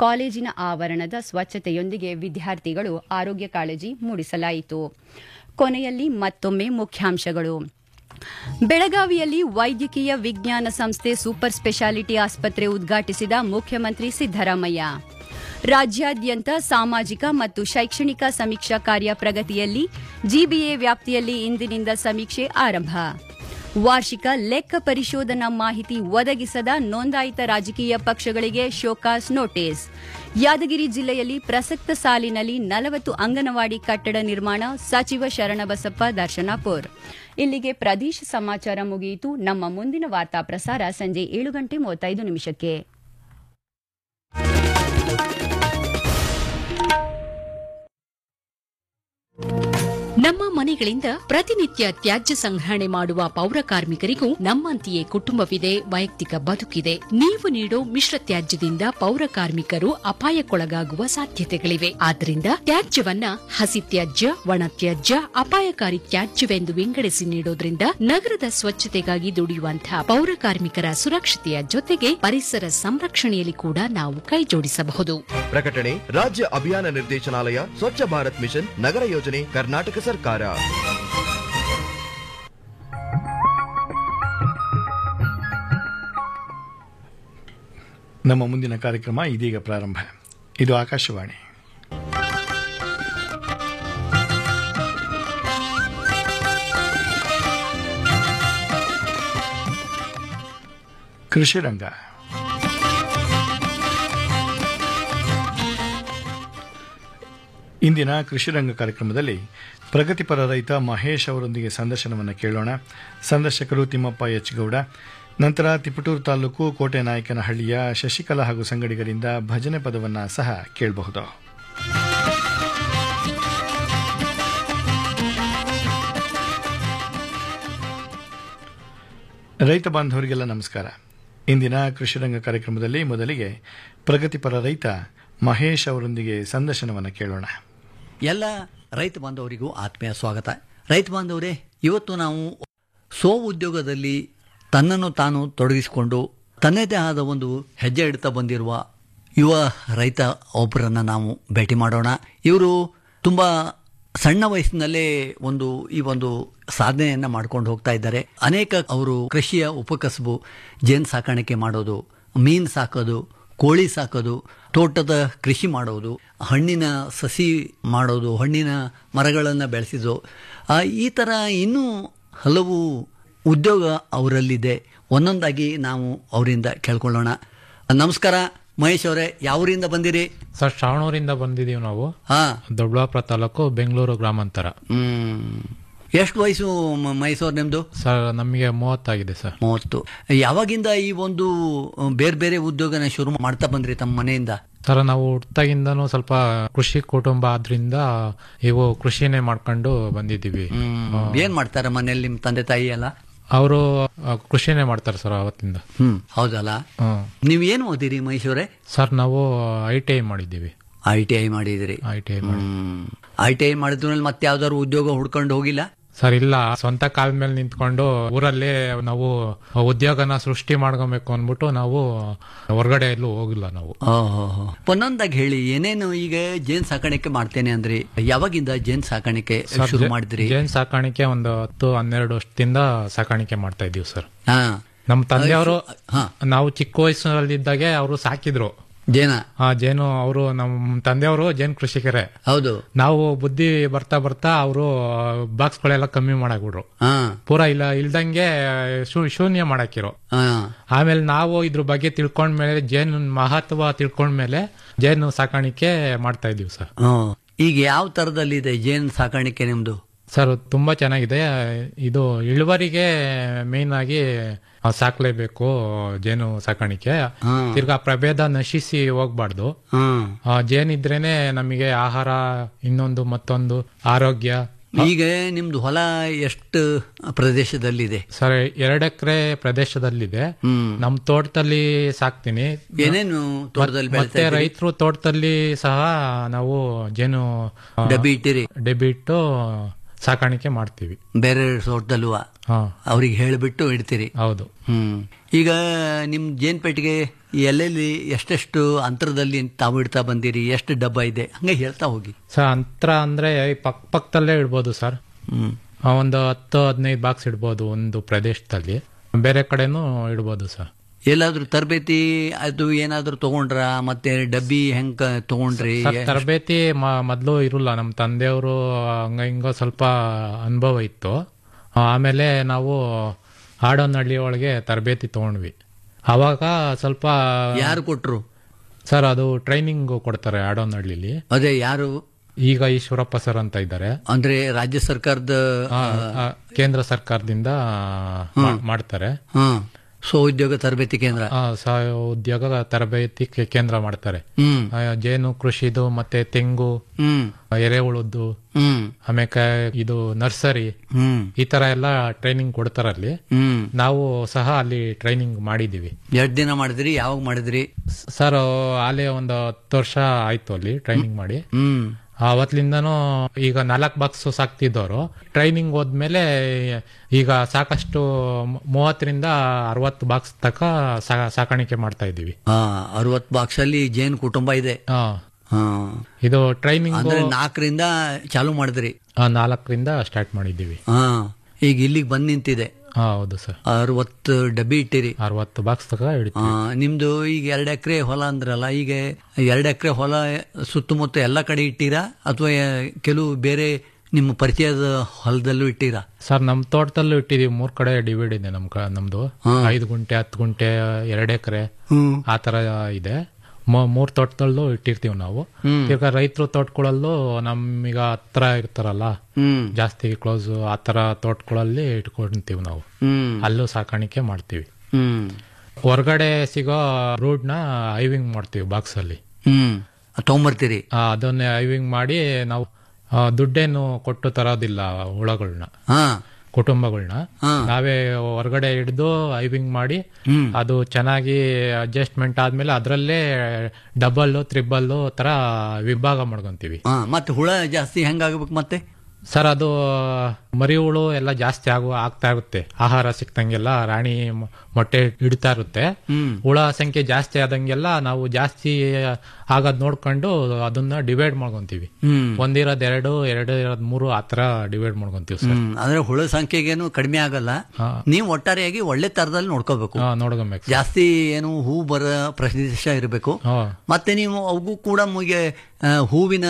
ಕಾಲೇಜಿನ ಆವರಣದ ಸ್ವಚ್ಛತೆಯೊಂದಿಗೆ ವಿದ್ಯಾರ್ಥಿಗಳು ಆರೋಗ್ಯ ಕಾಳಜಿ ಮೂಡಿಸಲಾಯಿತು ಕೊನೆಯಲ್ಲಿ ಮತ್ತೊಮ್ಮೆ ಮುಖ್ಯಾಂಶಗಳು ಬೆಳಗಾವಿಯಲ್ಲಿ ವೈದ್ಯಕೀಯ ವಿಜ್ಞಾನ ಸಂಸ್ಥೆ ಸೂಪರ್ ಸ್ಪೆಷಾಲಿಟಿ ಆಸ್ಪತ್ರೆ ಉದ್ಘಾಟಿಸಿದ ಮುಖ್ಯಮಂತ್ರಿ ಸಿದ್ದರಾಮಯ್ಯ ರಾಜ್ಯಾದ್ಯಂತ ಸಾಮಾಜಿಕ ಮತ್ತು ಶೈಕ್ಷಣಿಕ ಸಮೀಕ್ಷಾ ಕಾರ್ಯ ಪ್ರಗತಿಯಲ್ಲಿ ಜಿಬಿಎ ವ್ಯಾಪ್ತಿಯಲ್ಲಿ ಇಂದಿನಿಂದ ಸಮೀಕ್ಷೆ ಆರಂಭ ವಾರ್ಷಿಕ ಲೆಕ್ಕ ಪರಿಶೋಧನಾ ಮಾಹಿತಿ ಒದಗಿಸದ ನೋಂದಾಯಿತ ರಾಜಕೀಯ ಪಕ್ಷಗಳಿಗೆ ಶೋಕಾಸ್ ನೋಟಿಸ್ ಯಾದಗಿರಿ ಜಿಲ್ಲೆಯಲ್ಲಿ ಪ್ರಸಕ್ತ ಸಾಲಿನಲ್ಲಿ ನಲವತ್ತು ಅಂಗನವಾಡಿ ಕಟ್ಟಡ ನಿರ್ಮಾಣ ಸಚಿವ ಶರಣಬಸಪ್ಪ ದರ್ಶನಾಪುರ್ ಇಲ್ಲಿಗೆ ಪ್ರದೇಶ ಸಮಾಚಾರ ಮುಗಿಯಿತು ನಮ್ಮ ಮುಂದಿನ ವಾರ್ತಾ ಪ್ರಸಾರ ಸಂಜೆ ಏಳು ಗಂಟೆ ಮೂವತ್ತೈದು ನಿಮಿಷಕ್ಕೆ ನಮ್ಮ ಮನೆಗಳಿಂದ ಪ್ರತಿನಿತ್ಯ ತ್ಯಾಜ್ಯ ಸಂಗ್ರಹಣೆ ಮಾಡುವ ಪೌರ ಕಾರ್ಮಿಕರಿಗೂ ನಮ್ಮಂತೆಯೇ ಕುಟುಂಬವಿದೆ ವೈಯಕ್ತಿಕ ಬದುಕಿದೆ ನೀವು ನೀಡೋ ಮಿಶ್ರ ತ್ಯಾಜ್ಯದಿಂದ ಪೌರ ಕಾರ್ಮಿಕರು ಅಪಾಯಕ್ಕೊಳಗಾಗುವ ಸಾಧ್ಯತೆಗಳಿವೆ ಆದ್ದರಿಂದ ತ್ಯಾಜ್ಯವನ್ನ ಹಸಿ ತ್ಯಾಜ್ಯ ಒಣ ತ್ಯಾಜ್ಯ ಅಪಾಯಕಾರಿ ತ್ಯಾಜ್ಯವೆಂದು ವಿಂಗಡಿಸಿ ನೀಡೋದ್ರಿಂದ ನಗರದ ಸ್ವಚ್ಛತೆಗಾಗಿ ದುಡಿಯುವಂತಹ ಪೌರ ಕಾರ್ಮಿಕರ ಸುರಕ್ಷತೆಯ ಜೊತೆಗೆ ಪರಿಸರ ಸಂರಕ್ಷಣೆಯಲ್ಲಿ ಕೂಡ ನಾವು ಕೈಜೋಡಿಸಬಹುದು ಪ್ರಕಟಣೆ ರಾಜ್ಯ ಅಭಿಯಾನ ನಿರ್ದೇಶನಾಲಯ ಸ್ವಚ್ಛ ಭಾರತ್ ಮಿಷನ್ ನಗರ ಯೋಜನೆ ಕರ್ನಾಟಕ ಸರ್ಕಾರ ನಮ್ಮ ಮುಂದಿನ ಕಾರ್ಯಕ್ರಮ ಇದೀಗ ಪ್ರಾರಂಭ ಇದು ಆಕಾಶವಾಣಿ ಕೃಷಿ ರಂಗ ಇಂದಿನ ಕೃಷಿ ರಂಗ ಕಾರ್ಯಕ್ರಮದಲ್ಲಿ ಪ್ರಗತಿಪರ ರೈತ ಮಹೇಶ್ ಅವರೊಂದಿಗೆ ಸಂದರ್ಶನವನ್ನು ಕೇಳೋಣ ಸಂದರ್ಶಕರು ತಿಮ್ಮಪ್ಪ ಎಚ್ ಗೌಡ ನಂತರ ತಿಪಟೂರು ತಾಲೂಕು ಕೋಟೆ ನಾಯಕನಹಳ್ಳಿಯ ಶಶಿಕಲಾ ಹಾಗೂ ಸಂಗಡಿಗರಿಂದ ಭಜನೆ ಪದವನ್ನು ಸಹ ಕೇಳಬಹುದು ರೈತ ಬಾಂಧವರಿಗೆಲ್ಲ ನಮಸ್ಕಾರ ಇಂದಿನ ಕೃಷಿ ರಂಗ ಕಾರ್ಯಕ್ರಮದಲ್ಲಿ ಮೊದಲಿಗೆ ಪ್ರಗತಿಪರ ರೈತ ಮಹೇಶ್ ಅವರೊಂದಿಗೆ ಸಂದರ್ಶನವನ್ನು ಕೇಳೋಣ ಎಲ್ಲ ರೈತ ಬಾಂಧವರಿಗೂ ಆತ್ಮೀಯ ಸ್ವಾಗತ ರೈತ ಬಾಂಧವರೇ ಇವತ್ತು ನಾವು ಸ್ವ ಉದ್ಯೋಗದಲ್ಲಿ ತನ್ನನ್ನು ತಾನು ತೊಡಗಿಸಿಕೊಂಡು ತನ್ನದೇ ಆದ ಒಂದು ಹೆಜ್ಜೆ ಇಡ್ತಾ ಬಂದಿರುವ ಯುವ ರೈತ ಒಬ್ಬರನ್ನು ನಾವು ಭೇಟಿ ಮಾಡೋಣ ಇವರು ತುಂಬ ಸಣ್ಣ ವಯಸ್ಸಿನಲ್ಲೇ ಒಂದು ಈ ಒಂದು ಸಾಧನೆಯನ್ನು ಮಾಡ್ಕೊಂಡು ಹೋಗ್ತಾ ಇದ್ದಾರೆ ಅನೇಕ ಅವರು ಕೃಷಿಯ ಉಪಕಸಬು ಜೇನು ಸಾಕಾಣಿಕೆ ಮಾಡೋದು ಮೀನು ಸಾಕೋದು ಕೋಳಿ ಸಾಕೋದು ತೋಟದ ಕೃಷಿ ಮಾಡೋದು ಹಣ್ಣಿನ ಸಸಿ ಮಾಡೋದು ಹಣ್ಣಿನ ಮರಗಳನ್ನು ಬೆಳೆಸಿದ್ದು ಆ, ಈ ಥರ ಇನ್ನೂ ಹಲವು ಉದ್ಯೋಗ ಅವರಲ್ಲಿದೆ ಒಂದೊಂದಾಗಿ ನಾವು ಅವರಿಂದ ಕೇಳ್ಕೊಳ್ಳೋಣ ನಮಸ್ಕಾರ ಮಹೇಶ್ ಅವರೇ ಯಾವೂರಿಂದ ಬಂದಿರಿ ಸರ್ ಶ್ರಾವಣೂರಿಂದ ಬಂದಿದೀವಿ ನಾವು ಹಾಂ ದೊಡ್ಡಬಳ್ಳಾಪುರ ತಾಲೂಕು ಬೆಂಗಳೂರು ಗ್ರಾಮಾಂತರ ಹ್ಮ್ ಎಷ್ಟು ವಯಸ್ಸು ಮ- ಮೈಸೂರು ನಿಮ್ಮದು ಸರ್ ನಮಗೆ ಮೂವತ್ತಾಗಿದೆ ಸರ್ ಮೂವತ್ತು ಯಾವಾಗಿಂದ ಈ ಒಂದು ಬೇರೆ ಬೇರೆ ಉದ್ಯೋಗನ ಶುರು ಮಾಡ್ತಾ ಬಂದ್ರಿ ತಮ್ಮ ಮನೆಯಿಂದ ಸರ್ ನಾವು ಹುಟ್ಟಾಗಿಂದನೂ ಸ್ವಲ್ಪ ಕೃಷಿ ಕುಟುಂಬ ಆದ್ರಿಂದ ಇವು ಕೃಷಿನೇ ಮಾಡ್ಕೊಂಡು ಬಂದಿದ್ದೀವಿ ಹ್ಮ್. ಏನ್ ಮಾಡ್ತಾರೆ ಮನೇಲಿ ನಿಮ್ಮ ತಂದೆ ತಾಯಿ ಎಲ್ಲ ಅವರು ಕೃಷಿನೇ ಮಾಡ್ತಾರೆ ಸರ್ ಅವತ್ತಿಂದ ಹ್ಮ್ ಹೌದಲ್ಲ ಹ್ಮ್ ನೀವು ಏನು ಓದಿರಿ ಮೈಸೂರೇ ಸರ್ ನಾವು ಐ ಟಿ ಐ ಮಾಡಿದ್ದೀವಿ ಐ ಟಿ ಐ ಮಾಡಿದಿರಿ ಐ ಟಿ ಐ ಮಾಡಿ ಹ್ಮ್ ಐ ಟಿ ಐ ಮಾಡಿದ್ಮೇಲೆ ಮತ್ತೆ ಯಾವ್ದಾದ್ರು ಉದ್ಯೋಗ ಹುಡ್ಕೊಂಡು ಹೋಗಿಲ್ಲ ಸರ್ ಇಲ್ಲ ಸ್ವಂತ ಕಾಲ ಮೇಲೆ ನಿಂತ್ಕೊಂಡು ಊರಲ್ಲೇ ನಾವು ಉದ್ಯೋಗನ ಸೃಷ್ಟಿ ಮಾಡ್ಕೊಬೇಕು ಅಂದ್ಬಿಟ್ಟು ನಾವು ಹೊರಗಡೆ ಎಲ್ಲೂ ಹೋಗಿಲ್ಲ ನಾವು ಓಹೋ ಒಂದೊಂದಾಗಿ ಹೇಳಿ ಏನೇನು ಈಗ ಜೇನ್ ಸಾಕಾಣಿಕೆ ಮಾಡ್ತೇನೆ ಅಂದ್ರಿ ಯಾವಾಗಿಂದ ಜೇನ್ ಸಾಕಾಣಿಕೆ ಸರ್, ಶುರು ಜೇ- ಮಾಡಿದ್ರಿ ಜೇನ್ ಸಾಕಾಣಿಕೆ ಒಂದು ಹತ್ತು ಹನ್ನೆರಡು ವರ್ಷದಿಂದ ಸಾಕಾಣಿಕೆ ಮಾಡ್ತಾ ಇದೀವಿ ಸರ್ ಹಾ ನಮ್ಮ ತಂದೆಯವರು ಹಾ ನಾವು ಚಿಕ್ಕ ವಯಸ್ಸಿನಲ್ಲಿದ್ದಾಗೆ ಅವರು ಸಾಕಿದ್ರು ಜೇನ ಆ ಜೇನು ಅವರು ನಮ್ಮ ತಂದೆಯವರು ಜೇನು ಕೃಷಿಕರೇ ಹೌದು ನಾವು ಬುದ್ಧಿ ಬರ್ತಾ ಬರ್ತಾ ಅವರು ಬಾಕ್ಸ್ಗಳೆಲ್ಲ ಕಮ್ಮಿ ಮಾಡಾಕ್ಬಿಟ್ರು ಹಾ ಪೂರಾ ಇಲ್ಲ ಇಲ್ದಂಗೆ ಶೂ- ಶೂನ್ಯ ಮಾಡಾಕಿರೋ ಹಾ ಆಮೇಲೆ ನಾವು ಇದ್ರ ಬಗ್ಗೆ ತಿಳ್ಕೊಂಡ್ಮೇಲೆ ಜೇನು ಮಹತ್ವ ತಿಳ್ಕೊಂಡ್ಮೇಲೆ ಜೇನು ಸಾಕಾಣಿಕೆ ಮಾಡ್ತಾ ಇದೀವಿ ಸರ್ ಹ್ಮ್. ಈಗ ಯಾವ ತರದಲ್ಲಿದೆ ಜೇನ್ ಸಾಕಾಣಿಕೆ ನಿಮ್ದು ಸರ್ ತುಂಬಾ ಚೆನ್ನಾಗಿದೆ ಇದು ಇಳುವರಿಗೆ ಮೇನ್ ಆಗಿ ಆ, ಸಾಕ್ಲೇಬೇಕು ಜೇನು ಸಾಕಾಣಿಕೆ ಹ್ಮ್. ತಿರ್ಗಾ ಪ್ರಭೇದ ನಶಿಸಿ ಹೋಗ್ಬಾರ್ದು ಹ್ಮ್ ಆ, ಜೇನಿದ್ರೇನೆ ನಮಗೆ ಆಹಾರ ಇನ್ನೊಂದು ಮತ್ತೊಂದು ಆರೋಗ್ಯ ಈಗ ನಿಮ್ದು ಹೊಲ ಎಷ್ಟು ಪ್ರದೇಶದಲ್ಲಿದೆ ಸರ್ ಎರಡು ಎಕರೆ ಪ್ರದೇಶದಲ್ಲಿದೆ ಹ್ಮ್ ನಮ್ ತೋಟದಲ್ಲಿ ಸಾಕ್ತೀನಿ ಏನೇನು ತೋಟದಲ್ಲಿ ಬೆಳಿತಾ ಮತ್ತೆ ಇದ್ದೀರಿ? ರೈತರು ತೋಟದಲ್ಲಿ ಸಹ ನಾವು ಜೇನು ಆ, ಡಬ್ಬಿ ಇಟ್ಟಿರಿ ಡೆಬಿಟ್ಟು ಸಾಕಾಣಿಕೆ ಮಾಡ್ತೀವಿ ಬೇರೆ ತೋಟದಲ್ವಾ ಹಾ ಅವ್ರಿಗೆ ಹೇಳಿಬಿಟ್ಟು ಇಡ್ತೀರಿ ಹೌದು ಹ್ಮ್ ಈಗ ನಿಮ್ ಜೇನ್ ಪೆಟ್ಟಿಗೆ ಎಲ್ಲೆಲ್ಲಿ ಎಷ್ಟೆಷ್ಟು ಅಂತರದಲ್ಲಿ ತಾವು ಇಡ್ತಾ ಬಂದಿರಿ ಎಷ್ಟು ಡಬ್ಬ ಇದೆ ಹಂಗೆ ಹೇಳ್ತಾ ಹೋಗಿ ಸರ್ ಅಂತರ ಅಂದ್ರೆ ಈ ಪಕ್ ಪಕ್ಕದಲ್ಲೇ ಇಡ್ಬೋದು ಸರ್ ಹ್ಮ್ ಆ, ಒಂದು ಹತ್ತು ಹದಿನೈದು ಬಾಕ್ಸ್ ಇಡ್ಬೋದು ಒಂದು ಪ್ರದೇಶದಲ್ಲಿ ಬೇರೆ ಕಡೆನೂ ಇಡ್ಬೋದು ಸರ್ ಎಲ್ಲಾದ್ರೂ ತರಬೇತಿ ಅದು ಏನಾದ್ರೂ ತಗೊಂಡ್ರ ಮತ್ತೆ ಡಬ್ಬಿ ಹೆಂಗ್ ತಗೊಂಡ್ರಿ ಸರ್ ತರಬೇತಿ ಮ- ಮೊದ್ಲು ಇರಲ್ಲ ನಮ್ಮ ತಂದೆಯವರು ಹಂಗ ಹಿಂಗ ಸ್ವಲ್ಪ ಅನುಭವ ಇತ್ತು ಆ, ಆಮೇಲೆ ನಾವು ಹಾಡೋನಹಳ್ಳಿ ಒಳಗೆ ತರಬೇತಿ ತಗೊಂಡ್ವಿ ಅವಾಗ ಸ್ವಲ್ಪ ಯಾರು ಕೊಟ್ರು ಸರ್ ಅದು ಟ್ರೈನಿಂಗ್ ಕೊಡ್ತಾರೆ ಆಡೋನಹಳ್ಳಿಲಿ ಅದೇ ಯಾರು ಈಗ ಈಶ್ವರಪ್ಪ ಸರ್ ಅಂತ ಇದ್ದಾರೆ ಅಂದ್ರೆ ರಾಜ್ಯ ಸರ್ಕಾರದ ಆ, ಆ, ಕೇಂದ್ರ ಸರ್ಕಾರದಿಂದ ಮಾ- ಮಾಡ್ತಾರೆ ಹಾ ಸ್ವಉದ್ಯೋಗ ತರಬೇತಿ ಕೇಂದ್ರ ಆ, ಸಾವಯವ ಉದ್ಯೋಗ ತರಬೇತಿ ಕೆ- ಕೇಂದ್ರ ಮಾಡ್ತಾರೆ ಹ್ಮ್ ಆ, ಜೇನು ಕೃಷಿದು ಮತ್ತೆ ತೆಂಗು ಹ್ಮ್ ಎರೆಹುಳದ್ದು ಹ್ಮ್ ಆಮೇಲೆ ಇದು ನರ್ಸರಿ ಹ್ಮ್ ಈ ತರ ಎಲ್ಲ ಟ್ರೈನಿಂಗ್ ಕೊಡ್ತಾರಲ್ಲಿ ಹ್ಮ್ ನಾವು ಸಹ ಅಲ್ಲಿ ಟ್ರೈನಿಂಗ್ ಮಾಡಿದೀವಿ ಎರಡ್ ದಿನ ಮಾಡಿದ್ರಿ ಯಾವಾಗ ಮಾಡಿದ್ರಿ ಸ- ಸರ್ ಅಲ್ಲಿ ಒಂದು ಹತ್ತು ವರ್ಷ ಆಯ್ತು ಅಲ್ಲಿ ಟ್ರೈನಿಂಗ್ ಮಾಡಿ ಹ್ಮ್ ಅವತ್ತಿಂದನೂ ಈಗ ನಾಲ್ಕು ಬಾಕ್ಸ್ ಸಾಕ್ತಿದ್ದವರು ಟ್ರೈನಿಂಗ್ ಹೋದ್ಮೇಲೆ ಈಗ ಸಾಕಷ್ಟು ಮೂ- ಮೂವತ್ತರಿಂದ ಅರವತ್ತು ಬಾಕ್ಸ್ ತಕ ಸಾ- ಸಾಕಾಣಿಕೆ ಮಾಡ್ತಾ ಇದ್ದೀವಿ ಹಾ ಅರವತ್ ಬಾಕ್ಸ್ ಅಲ್ಲಿ ಜೇನ್ ಕುಟುಂಬ ಇದೆ ಆ, ಹಾ ಇದು ಟ್ರೈನಿಂಗ್ ಅಂದ್ರೆ ನಾಲ್ಕರಿಂದ ಚಾಲು ಮಾಡಿದ್ರಿ ನಾಲ್ಕರಿಂದ ಸ್ಟಾರ್ಟ್ ಮಾಡಿದ್ದೀವಿ ಹಾ ಈಗ ಇಲ್ಲಿಗೆ ಬಂದ್ ನಿಂತಿದೆ ಹಾ ಹೌದು ಸರ್ ಅರವತ್ತು ಡಬ್ಬಿ ಇಟ್ಟಿರಿ ಅರವತ್ತು ಬಾಕ್ಸ್ ತಕ ಆ, ಹಿಡಿತೀವಿ ನಿಮ್ದು ಈಗ ಎರಡ್ ಎಕರೆ ಹೊಲ ಅಂದ್ರಲ್ಲ ಈಗ ಎರಡ್ ಎಕರೆ ಹೊಲ ಸುತ್ತಮುತ್ತ ಎಲ್ಲ ಕಡೆ ಇಟ್ಟಿರಾ ಅಥವಾ ಕೆಲವು ಬೇರೆ ನಿಮ್ಮ ಪರಿಚಯದ ಹೊಲದಲ್ಲೂ ಇಟ್ಟಿರಾ ಸರ್ ನಮ್ ತೋಟದಲ್ಲೂ ಇಟ್ಟಿದೀವಿ ಮೂರ್ ಕಡೆ ಡಿವೈಡ್ ಇದೆ ನಮ್ ಕ- ನಮ್ದು ಐದು ಗುಂಟೆ ಹತ್ತು ಗುಂಟೆ ಎರಡ್ ಎಕರೆ ಆ ತರ ಇದೆ ಮ- ಮೂರ್ ತೋಟದಲ್ಲೂ ಇಟ್ಟಿರ್ತೀವಿ ನಾವು ಈಗ ರೈತರು ತೋಟಗಳಲ್ಲೂ ನಮೀಗ ಹತ್ರ ಇರ್ತಾರಲ್ಲ ಹ್ಮ್ ಜಾಸ್ತಿ ಕ್ಲೋಸ್ ಆ ತರ ತೋಟಗಳಲ್ಲಿ ಇಟ್ಕೊಂತೀವಿ ನಾವು ಹ್ಮ್ ಅಲ್ಲೂ ಸಾಕಾಣಿಕೆ ಮಾಡ್ತೀವಿ ಹ್ಮ್ ಹೊರಗಡೆ ಸಿಗೋ ಬ್ರೂಡ್ ನ ಐವಿಂಗ್ ಮಾಡ್ತೀವಿ ಬಾಕ್ಸ್ ಅಲ್ಲಿ ಹ್ಮ್ ತಗೊಂಬರ್ತೀರಿ ಆ, ಅದನ್ನೇ ಐವಿಂಗ್ ಮಾಡಿ ನಾವು ಆ, ದುಡ್ಡೇನು ಕೊಟ್ಟು ತರೋದಿಲ್ಲ ಹುಳಗಳನ್ನ ಹಾ ಕುಟುಂಬಗಳನ್ನ ಹಾ. ನಾವೇ ಹೊರಗಡೆ ಹಿಡಿದು ಐವಿಂಗ್ ಮಾಡಿ ಹ್ಮ್ ಅದು ಚೆನ್ನಾಗಿ ಅಡ್ಜಸ್ಟ್ಮೆಂಟ್ ಆದ್ಮೇಲೆ ಅದರಲ್ಲೇ ಡಬಲ್ ತ್ರಿಬಲ್ ತರ ವಿಭಾಗ ಮಾಡ್ಕೊಂತೀವಿ ಹಾ ಮತ್ತೆ ಹುಳ ಜಾಸ್ತಿ ಹೆಂಗಾಗ್ಬೇಕು ಮತ್ತೆ ಸರ್ ಅದು ಮರಿ ಹುಳು ಎಲ್ಲ ಜಾಸ್ತಿ ಆಗುವ ಆಗ್ತಾ ಇರುತ್ತೆ ಆಹಾರ ಸಿಕ್ತಂಗೆಲ್ಲ ರಾಣಿ ಮ- ಮೊಟ್ಟೆ ಇಡ್ತಾ ಇರುತ್ತೆ ಹ್ಮ್ ಹುಳ ಸಂಖ್ಯೆ ಜಾಸ್ತಿ ಆದಂಗೆಲ್ಲ ನಾವು ಜಾಸ್ತಿ ಆಗೋದ್ ನೋಡ್ಕೊಂಡು ಅದನ್ನ ಡಿವೈಡ್ ಮಾಡ್ಕೊಂತೀವಿ ಹ್ಮ್ ಒಂದಿರೋದ್ ಎರಡು ಎರಡು ಇರೋದ್ ಮೂರು ಆತರ ಡಿವೈಡ್ ಮಾಡ್ಕೊಂತೀವಿ ಸರ್ ಹ್ಮ್ ಅಂದ್ರೆ ಹುಳ ಸಂಖ್ಯೆಗೇನು ಕಡಿಮೆ ಆಗಲ್ಲ ಹಾ. ನೀವು ಒಟ್ಟಾರೆಯಾಗಿ ಒಳ್ಳೆ ತರದಲ್ಲಿ ನೋಡ್ಕೋಬೇಕು ಹಾ ನೋಡ್ಕೊಬೇಕು ಜಾಸ್ತಿ ಏನು ಹೂ ಬರ ಪ್ರದೇಶ ಇರಬೇಕು ಹಾ ಮತ್ತೆ ನೀವು ಅವಗೂ ಕೂಡ ಮುಗೆ ಆ, ಹೂವಿನ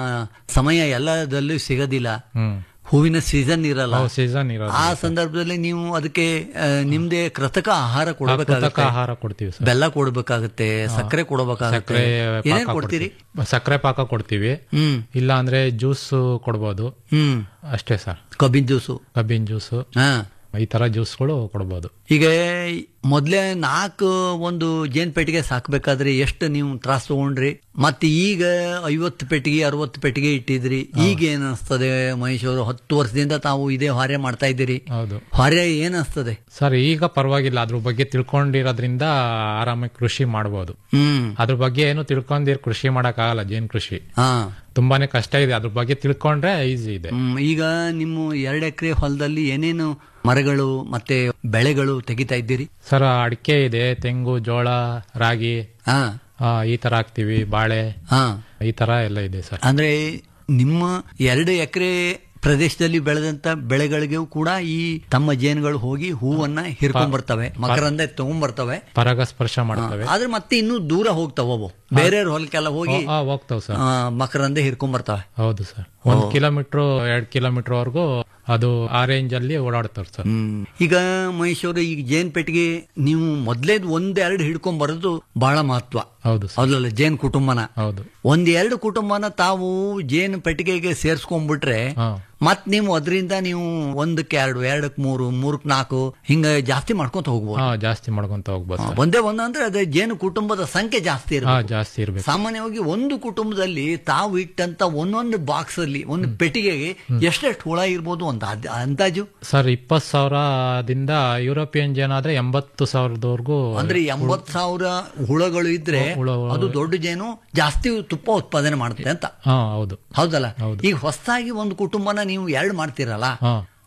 ಸಮಯ ಎಲ್ಲದಲ್ಲೂ ಸಿಗೋದಿಲ್ಲ ಹ್ಮ್ ಹೂವಿನ ಸೀಸನ್ ಇರಲ್ಲ ಸೀಸನ್ ಇರೋದು ಆ ಸಂದರ್ಭದಲ್ಲಿ ನೀವು ಅದಕ್ಕೆ ಆ, ನಿಮ್ದೇ ಕೃತಕ ಆಹಾರ ಕೃತಕ ಕೊಡಬೇಕಾಗುತ್ತೆ ಆಹಾರ ಕೊಡ್ತೀವಿ ಸರ್ ಬೆಲ್ಲ ಕೊಡಬೇಕಾಗುತ್ತೆ ಸಕ್ಕರೆ ಕೊಡಬೇಕಾಗುತ್ತೆ ಸಕ್ಕರೆ ಏನೇನ್ ಪಾಕ ಕೊಡ್ತೀರಿ ಕೊಡ್ತೀವಿ. ಸಕ್ಕರೆ ಪಾಕ ಕೊಡ್ತೀವಿ ಹ್ಮ್ ಇಲ್ಲ ಅಂದ್ರೆ ಜ್ಯೂಸ್ ಕೊಡ್ಬೋದು ಹ್ಮ್ ಅಷ್ಟೇ ಸರ್ ಕಬ್ಬಿನ ಜ್ಯೂಸು ಕಬ್ಬಿನ ಜ್ಯೂಸ್ ಹಾ ಈ ತರ ಜ್ಯೂಸ್ಗಳು ಕೊಡ್ಬೋದು ಈಗ ಮೊದ್ಲೇ ನಾಲ್ಕು ಒಂದು ಜೇನ್ ಪೆಟ್ಟಿಗೆ ಸಾಕ್ಬೇಕಾದ್ರೆ ಎಷ್ಟು ನೀವು ತ್ರಾಸ್ ತಗೊಂಡ್ರಿ ಮತ್ತೆ ಈಗ ಐವತ್ತು ಪೆಟ್ಟಿಗೆ ಅರವತ್ತು ಪೆಟ್ಟಿಗೆ ಇಟ್ಟಿದ್ರಿ ಈಗ ಏನ್ ಅನಿಸ್ತದೆ ಮಹೇಶ್ ಅವರು ಹತ್ತು ವರ್ಷದಿಂದ ತಾವು ಇದೇ ಹೊರೆ ಮಾಡ್ತಾ ಇದ್ದೀರಿ ಹೌದು ಹೊರೆ ಏನ್ ಅನಿಸ್ತದೆ ಸರ್ ಈಗ ಪರವಾಗಿಲ್ಲ ಅದ್ರ ಬಗ್ಗೆ ತಿಳ್ಕೊಂಡಿರೋದ್ರಿಂದ ಆರಾಮಾಗಿ ಕೃಷಿ ಮಾಡ್ಬೋದು ಹ್ಮ್ ಅದ್ರ ಬಗ್ಗೆ ಏನು ತಿಳ್ಕೊಂಡಿರ್ ಕೃಷಿ ಮಾಡಕ್ ಆಗಲ್ಲ ಜೇನ್ ಕೃಷಿ ಹಾ ತುಂಬಾನೇ ಕಷ್ಟ ಇದೆ ಅದ್ರ ಬಗ್ಗೆ ತಿಳ್ಕೊಂಡ್ರೆ ಈಸಿ ಇದೆ ಹ್ಮ್, ಈಗ ನಿಮ್ಮ ಎರಡು ಎಕರೆ ಹೊಲದಲ್ಲಿ ಏನೇನು ಮರಗಳು ಮತ್ತೆ ಬೆಳೆಗಳು ತೆಗಿತಾ ಇದ್ದೀರಿ ಸರ್ ಅಡಿಕೆ ಇದೆ ತೆಂಗು ಜೋಳ ರಾಗಿ ಹಾ ಆ, ಈ ತರ ಹಾಕ್ತಿವಿ ಬಾಳೆ ಹಾ ಈ ತರ ಎಲ್ಲ ಇದೆ ಸರ್ ಅಂದ್ರೆ ನಿಮ್ಮ ಎರಡು ಎಕರೆ ಪ್ರದೇಶದಲ್ಲಿ ಬೆಳೆದಂತ ಬೆಳೆಗಳಿಗೂ ಕೂಡ ಈ ತಮ್ಮ ಜೇನುಗಳು ಹೋಗಿ ಹೂವನ್ನ ಹಿರ್ಕೊಂಡ್ ಬರ್ತವೆ ಮಕರಂದ ತಗೊಂಡ್ಬರ್ತವೆ ಪರಾಗಸ್ಪರ್ಶ ಮಾಡ್ತವೆ ಆದ್ರೆ ಮತ್ತೆ ಇನ್ನೂ ದೂರ ಹೋಗ್ತಾವ ಅವು ಬೇರೆಯವ್ರ ಹೊಲಕ್ಕೆಲ್ಲ ಹೋಗಿ ಆ, ಹೋಗ್ತಾವ್ ಸರ್ ಆ, ಮಕರಂದ ಹಿರ್ಕೊಂಡ್ ಬರ್ತವೆ ಹೌದು ಸರ್ ಒಂದ್ ಕಿಲೋಮೀಟರ್ ಎರಡ್ ಕಿಲೋಮೀಟರ್ ವರೆಗೂ ಅದು ಆ ರೇಂಜ್ ಅಲ್ಲಿ ಓಡಾಡ್ತಾರೆ ಸರ್ ಹ್ಮ್. ಈಗ ಮಹೇಶ್ವರು ಈಗ ಜೇನ್ ಪೆಟ್ಟಿಗೆ ನೀವು ಮೊದ್ಲೇದ್ ಒಂದೆರಡು ಹಿಡ್ಕೊಂಡ್ ಬರೋದು ಬಹಳ ಮಹತ್ವ ಹೌದು ಸರ್ ಹೌದಲ್ಲ ಜೇನ್ ಕುಟುಂಬನ ಹೌದು ಒಂದ್ ಎರಡು ಕುಟುಂಬನ ತಾವು ಜೇನು ಪೆಟ್ಟಿಗೆಗೆ ಸೇರ್ಸ್ಕೊಂಡ್ಬಿಟ್ರೆ ಹಾ ಮತ್ ನೀವು ಅದರಿಂದ ನೀವು ಒಂದಕ್ಕೆ ಎರಡು ಎರಡಕ್ಕೆ ಮೂರು ಮೂರಕ್ಕೆ ನಾಲ್ಕು ಹಿಂಗ ಜಾಸ್ತಿ ಮಾಡ್ಕೊಂತ ಹೋಗ್ಬೋದು ಹಾ ಜಾಸ್ತಿ ಮಾಡ್ಕೊಂತ ಹೋಗ್ಬೋದು ಹಾ, ಸರ್ ಒಂದೇ ಒಂದು ಅಂದ್ರೆ ಅದೇ ಜೇನು ಕುಟುಂಬದ ಸಂಖ್ಯೆ ಜಾಸ್ತಿ ಹಾ ಇರಬೇಕು ಜಾಸ್ತಿ ಇರ್ಬೇಕು ಸಾಮಾನ್ಯವಾಗಿ ಒಂದು ಕುಟುಂಬದಲ್ಲಿ ತಾವು ಇಟ್ಟಂತ ಒಂದೊಂದು ಬಾಕ್ಸ್ ಅಲ್ಲಿ ಒಂದು ಪೆಟ್ಟಿಗೆಗೆ ಎಷ್ಟೆಷ್ಟು ಹುಳ ಇರ್ಬೋದು ಅಂತ ಅದ್- ಅಂದಾಜು ಸರ್ ಇಪ್ಪತ್ ಸಾವಿರದಿಂದ ಯುರೋಪಿಯನ್ ಜೇನ್ ಆದ್ರೆ ಎಂಬತ್ತು ಸಾವಿರದವರೆಗೂ ಅಂದ್ರೆ ಎಂಬತ್ ಸಾವಿರ ಹುಳಗಳು ಇದ್ರೆ ಹುಳ- ಹುಳ- ಅದು ದೊಡ್ಡ ಜೇನು ಜಾಸ್ತಿ ತುಪ್ಪ ಉತ್ಪಾದನೆ ಮಾಡುತ್ತೆ ಅಂತ ಹಾ ಹೌದು ಹೌದಲ್ಲ ಹೌದು. ಈಗ ಹೊಸದಾಗಿ ಒಂದು ಕುಟುಂಬನ ನೀವು ಎರಡು ಮಾಡ್ತೀರಲ್ಲ ಹಾ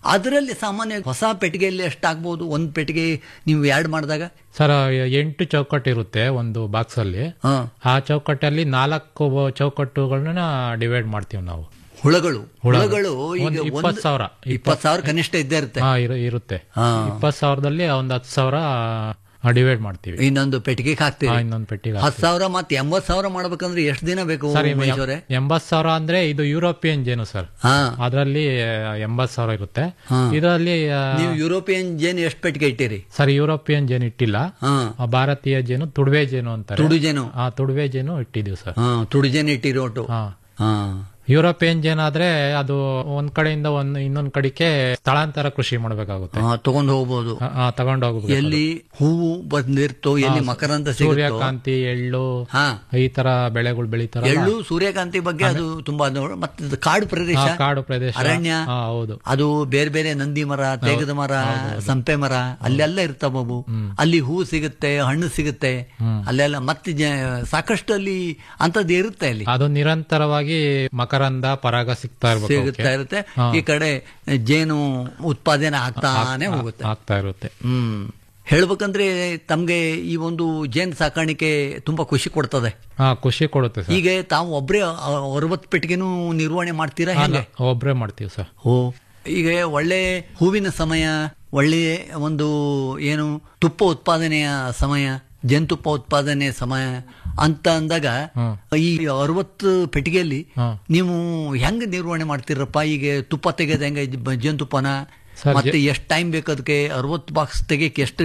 ಅದರಲ್ಲಿ ಸಾಮಾನ್ಯ ಹೊಸ ಪೆಟ್ಟಿಗೆಯಲ್ಲಿ ಎಷ್ಟಾಗ್ಬೋದು ಒಂದು ಪೆಟ್ಟಿಗೆ ನೀವು ಆ್ಯಡ್ ಮಾಡಿದಾಗ ಸರ್ ಎಂಟು ಚೌಕಟ್ಟು ಇರುತ್ತೆ ಒಂದು ಬಾಕ್ಸ್ ಅಲ್ಲಿ ಹಾ ಆ ಚೌಕಟ್ಟಲ್ಲಿ ನಾಲ್ಕು ಚೌಕಟ್ಟುಗಳನ್ನ ಡಿವೈಡ್ ಮಾಡ್ತೀವಿ ನಾವು ಹುಳಗಳು ಹುಳಗಳು ಈಗ ಒಂದು ಒಂದು ಇಪ್ಪತ್ತು ಸಾವಿರ ಇಪ್ಪತ್ತು ಸಾವಿರ ಕನಿಷ್ಠ ಇದ್ದೇ ಇರುತ್ತೆ ಹಾ ಇರು- ಇರುತ್ತೆ ಹಾ. ಇಪ್ಪತ್ತು ಸಾವಿರದಲ್ಲಿ ಒಂದು ಹತ್ತು ಸಾವಿರ ಡಿವೈಡ್ ಮಾಡ್ತೀವಿ ಇನ್ನೊಂದು ಪೆಟ್ಟಿಗೆಗೆ ಹಾಕ್ತೀವಿ ಹಾ, ಇನ್ನೊಂದು ಪೆಟ್ಟಿಗೆ ಹತ್ತು ಸಾವಿರ ಮತ್ತೆ ಎಂಬತ್ತು ಸಾವಿರ ಮಾಡ್ಬೇಕಂದ್ರೆ ಎಷ್ಟು ದಿನ ಬೇಕು ಸರ್ ಮಹೇಶ್ವರೇ ಎಂಬತ್ ಸಾವಿರ ಅಂದ್ರೆ ಇದು ಯುರೋಪಿಯನ್ ಜೇನು ಸರ್ ಹಾ ಅದರಲ್ಲಿ ಎಂಬತ್ ಸಾವಿರ ಇರುತ್ತೆ ಹಾ. ಇದರಲ್ಲಿ ಆ, ನೀವು ಯುರೋಪಿಯನ್ ಜೇನು ಎಷ್ಟು ಪೆಟ್ಟಿಗೆ ಇಟ್ಟಿರಿ ಸರ್ ಯುರೋಪಿಯನ್ ಜೇನು ಇಟ್ಟಿಲ್ಲ ಹಾ ಆ, ಭಾರತೀಯ ಜೇನು ತುಡುವೆ ಜೇನು ಅಂತಾರೆ ತುಡು ಜೇನು ಆ ತುಡುವೆ ಜೇನು ಇಟ್ಟಿದೀವಿ ಸರ್ ಹಾ ತುಡು ಜೇನು ಇಟ್ಟಿರಿ ಒಟ್ಟು ಹಾ ಹಾ ಯುರೋಪಿಯನ್ ಜೇನ್ ಆದ್ರೆ ಅದು ಒಂದ್ ಕಡೆಯಿಂದ ಒಂದ್ ಇನ್ನೊಂದ್ ಕಡೆಗೆ ಸ್ಥಳಾಂತರ ಕೃಷಿ ಮಾಡ್ಬೇಕಾಗುತ್ತೆ ಹಾ ತಗೊಂಡು ಹೋಗ್ಬೋದು ತಗೊಂಡು ಹೋಗ್ಬೇಕು ಎಲ್ಲಿ ಹೂವು ಬಂದಿರ್ತೋ ಎಲ್ಲಿ ಮಕರಂದ ಸಿಗುತ್ತೋ ಸೂರ್ಯಕಾಂತಿ ಎಳ್ಳು ಹಾ ಈ ತರ ಬೆಳೆಗಳು ಬೆಳಿತಾರ ಎಳ್ಳು ಸೂರ್ಯಕಾಂತಿ ಬಗ್ಗೆ ಅದು ತುಂಬಾ ನೋಡ್- ಮತ್ತೆ ಇದು ಕಾಡು ಪ್ರದೇಶ ಕಾಡು ಪ್ರದೇಶ ಅರಣ್ಯ ಹಾ, ಹೌದು ಅದು ಬೇರೆ ಬೇರೆ ನಂದಿ ಮರ ತೇಗದ ಮರ ಸಂಪೆ ಮರ ಅಲ್ಲೆಲ್ಲ ಇರ್ತಾವವು ಅಲ್ಲಿ ಹೂ ಸಿಗುತ್ತೆ ಹಣ್ಣು ಸಿಗುತ್ತೆ ಅಲ್ಲೆಲ್ಲ ಮತ್ತೆ ಜ- ಸಾಕಷ್ಟು ಅಲ್ಲಿ ಅಂತದ್ದು ಇರುತ್ತೆ ಅಲ್ಲಿ ಅದು ನಿರಂತರವಾಗಿ ಮಕರಂದ ಪರಾಗ ಸಿಗ್ತಾ ಇರ್ಬೇಕು ಸಿಗುತ್ತಾ ಇರುತ್ತೆ ಈ ಕಡೆ ಜೇನು ಉತ್ಪಾದನೆ ಆಗ್ತಾನೆ ಹೋಗುತ್ತೆ ಆಗ್ತಾ ಇರುತ್ತೆ ಹ್ಮ್ ಹೇಳ್ಬೇಕಂದ್ರೆ ತಮ್ಗೆ ಈ ಒಂದು ಜೇನು ಸಾಕಾಣಿಕೆ ತುಂಬಾ ಖುಷಿ ಕೊಡ್ತದೆ ಹಾ ಖುಷಿ ಕೊಡುತ್ತೆ ಸರ್ ಈಗ ತಾವು ಒಬ್ಬರೇ ಅರವತ್ತು ಪೆಟ್ಟಿಗೆನೂ ನಿರ್ವಹಣೆ ಮಾಡ್ತೀರಾ ಹೆಂಗೆ ಒಬ್ರೇ ಮಾಡ್ತೀವಿ ಸರ್ ಓ ಈಗ ಒಳ್ಳೆ ಹೂವಿನ ಸಮಯ ಒಳ್ಳೆ ಒಂದು ಏನು ತುಪ್ಪ ಉತ್ಪಾದನೆಯ ಸಮಯ ಜೇನುತುಪ್ಪ ಉತ್ಪಾದನೆ ಸಮಯ ಅಂತ ಅಂದಾಗ ಈ ಅರವತ್ತು ಪೆಟ್ಟಿಗೆಯಲ್ಲಿ ಹ್ಮ್. ನೀವು ಹೆಂಗ್ ನಿರ್ವಹಣೆ ಮಾಡ್ತೀರಪ್ಪ ಈಗ ತುಪ್ಪ ತೆಗೆದ ಹೆಂಗೆ ಜ- ಜೇನುತುಪ್ಪನ ಸರ್, ಮತ್ತೆ ಎಷ್ಟು ಟೈಮ್ ಬೇಕು ಅದಕ್ಕೆ ಅರವತ್ತು ಬಾಕ್ಸ್ ತೆಗಿಯಕ್ಕೆ ಎಷ್ಟು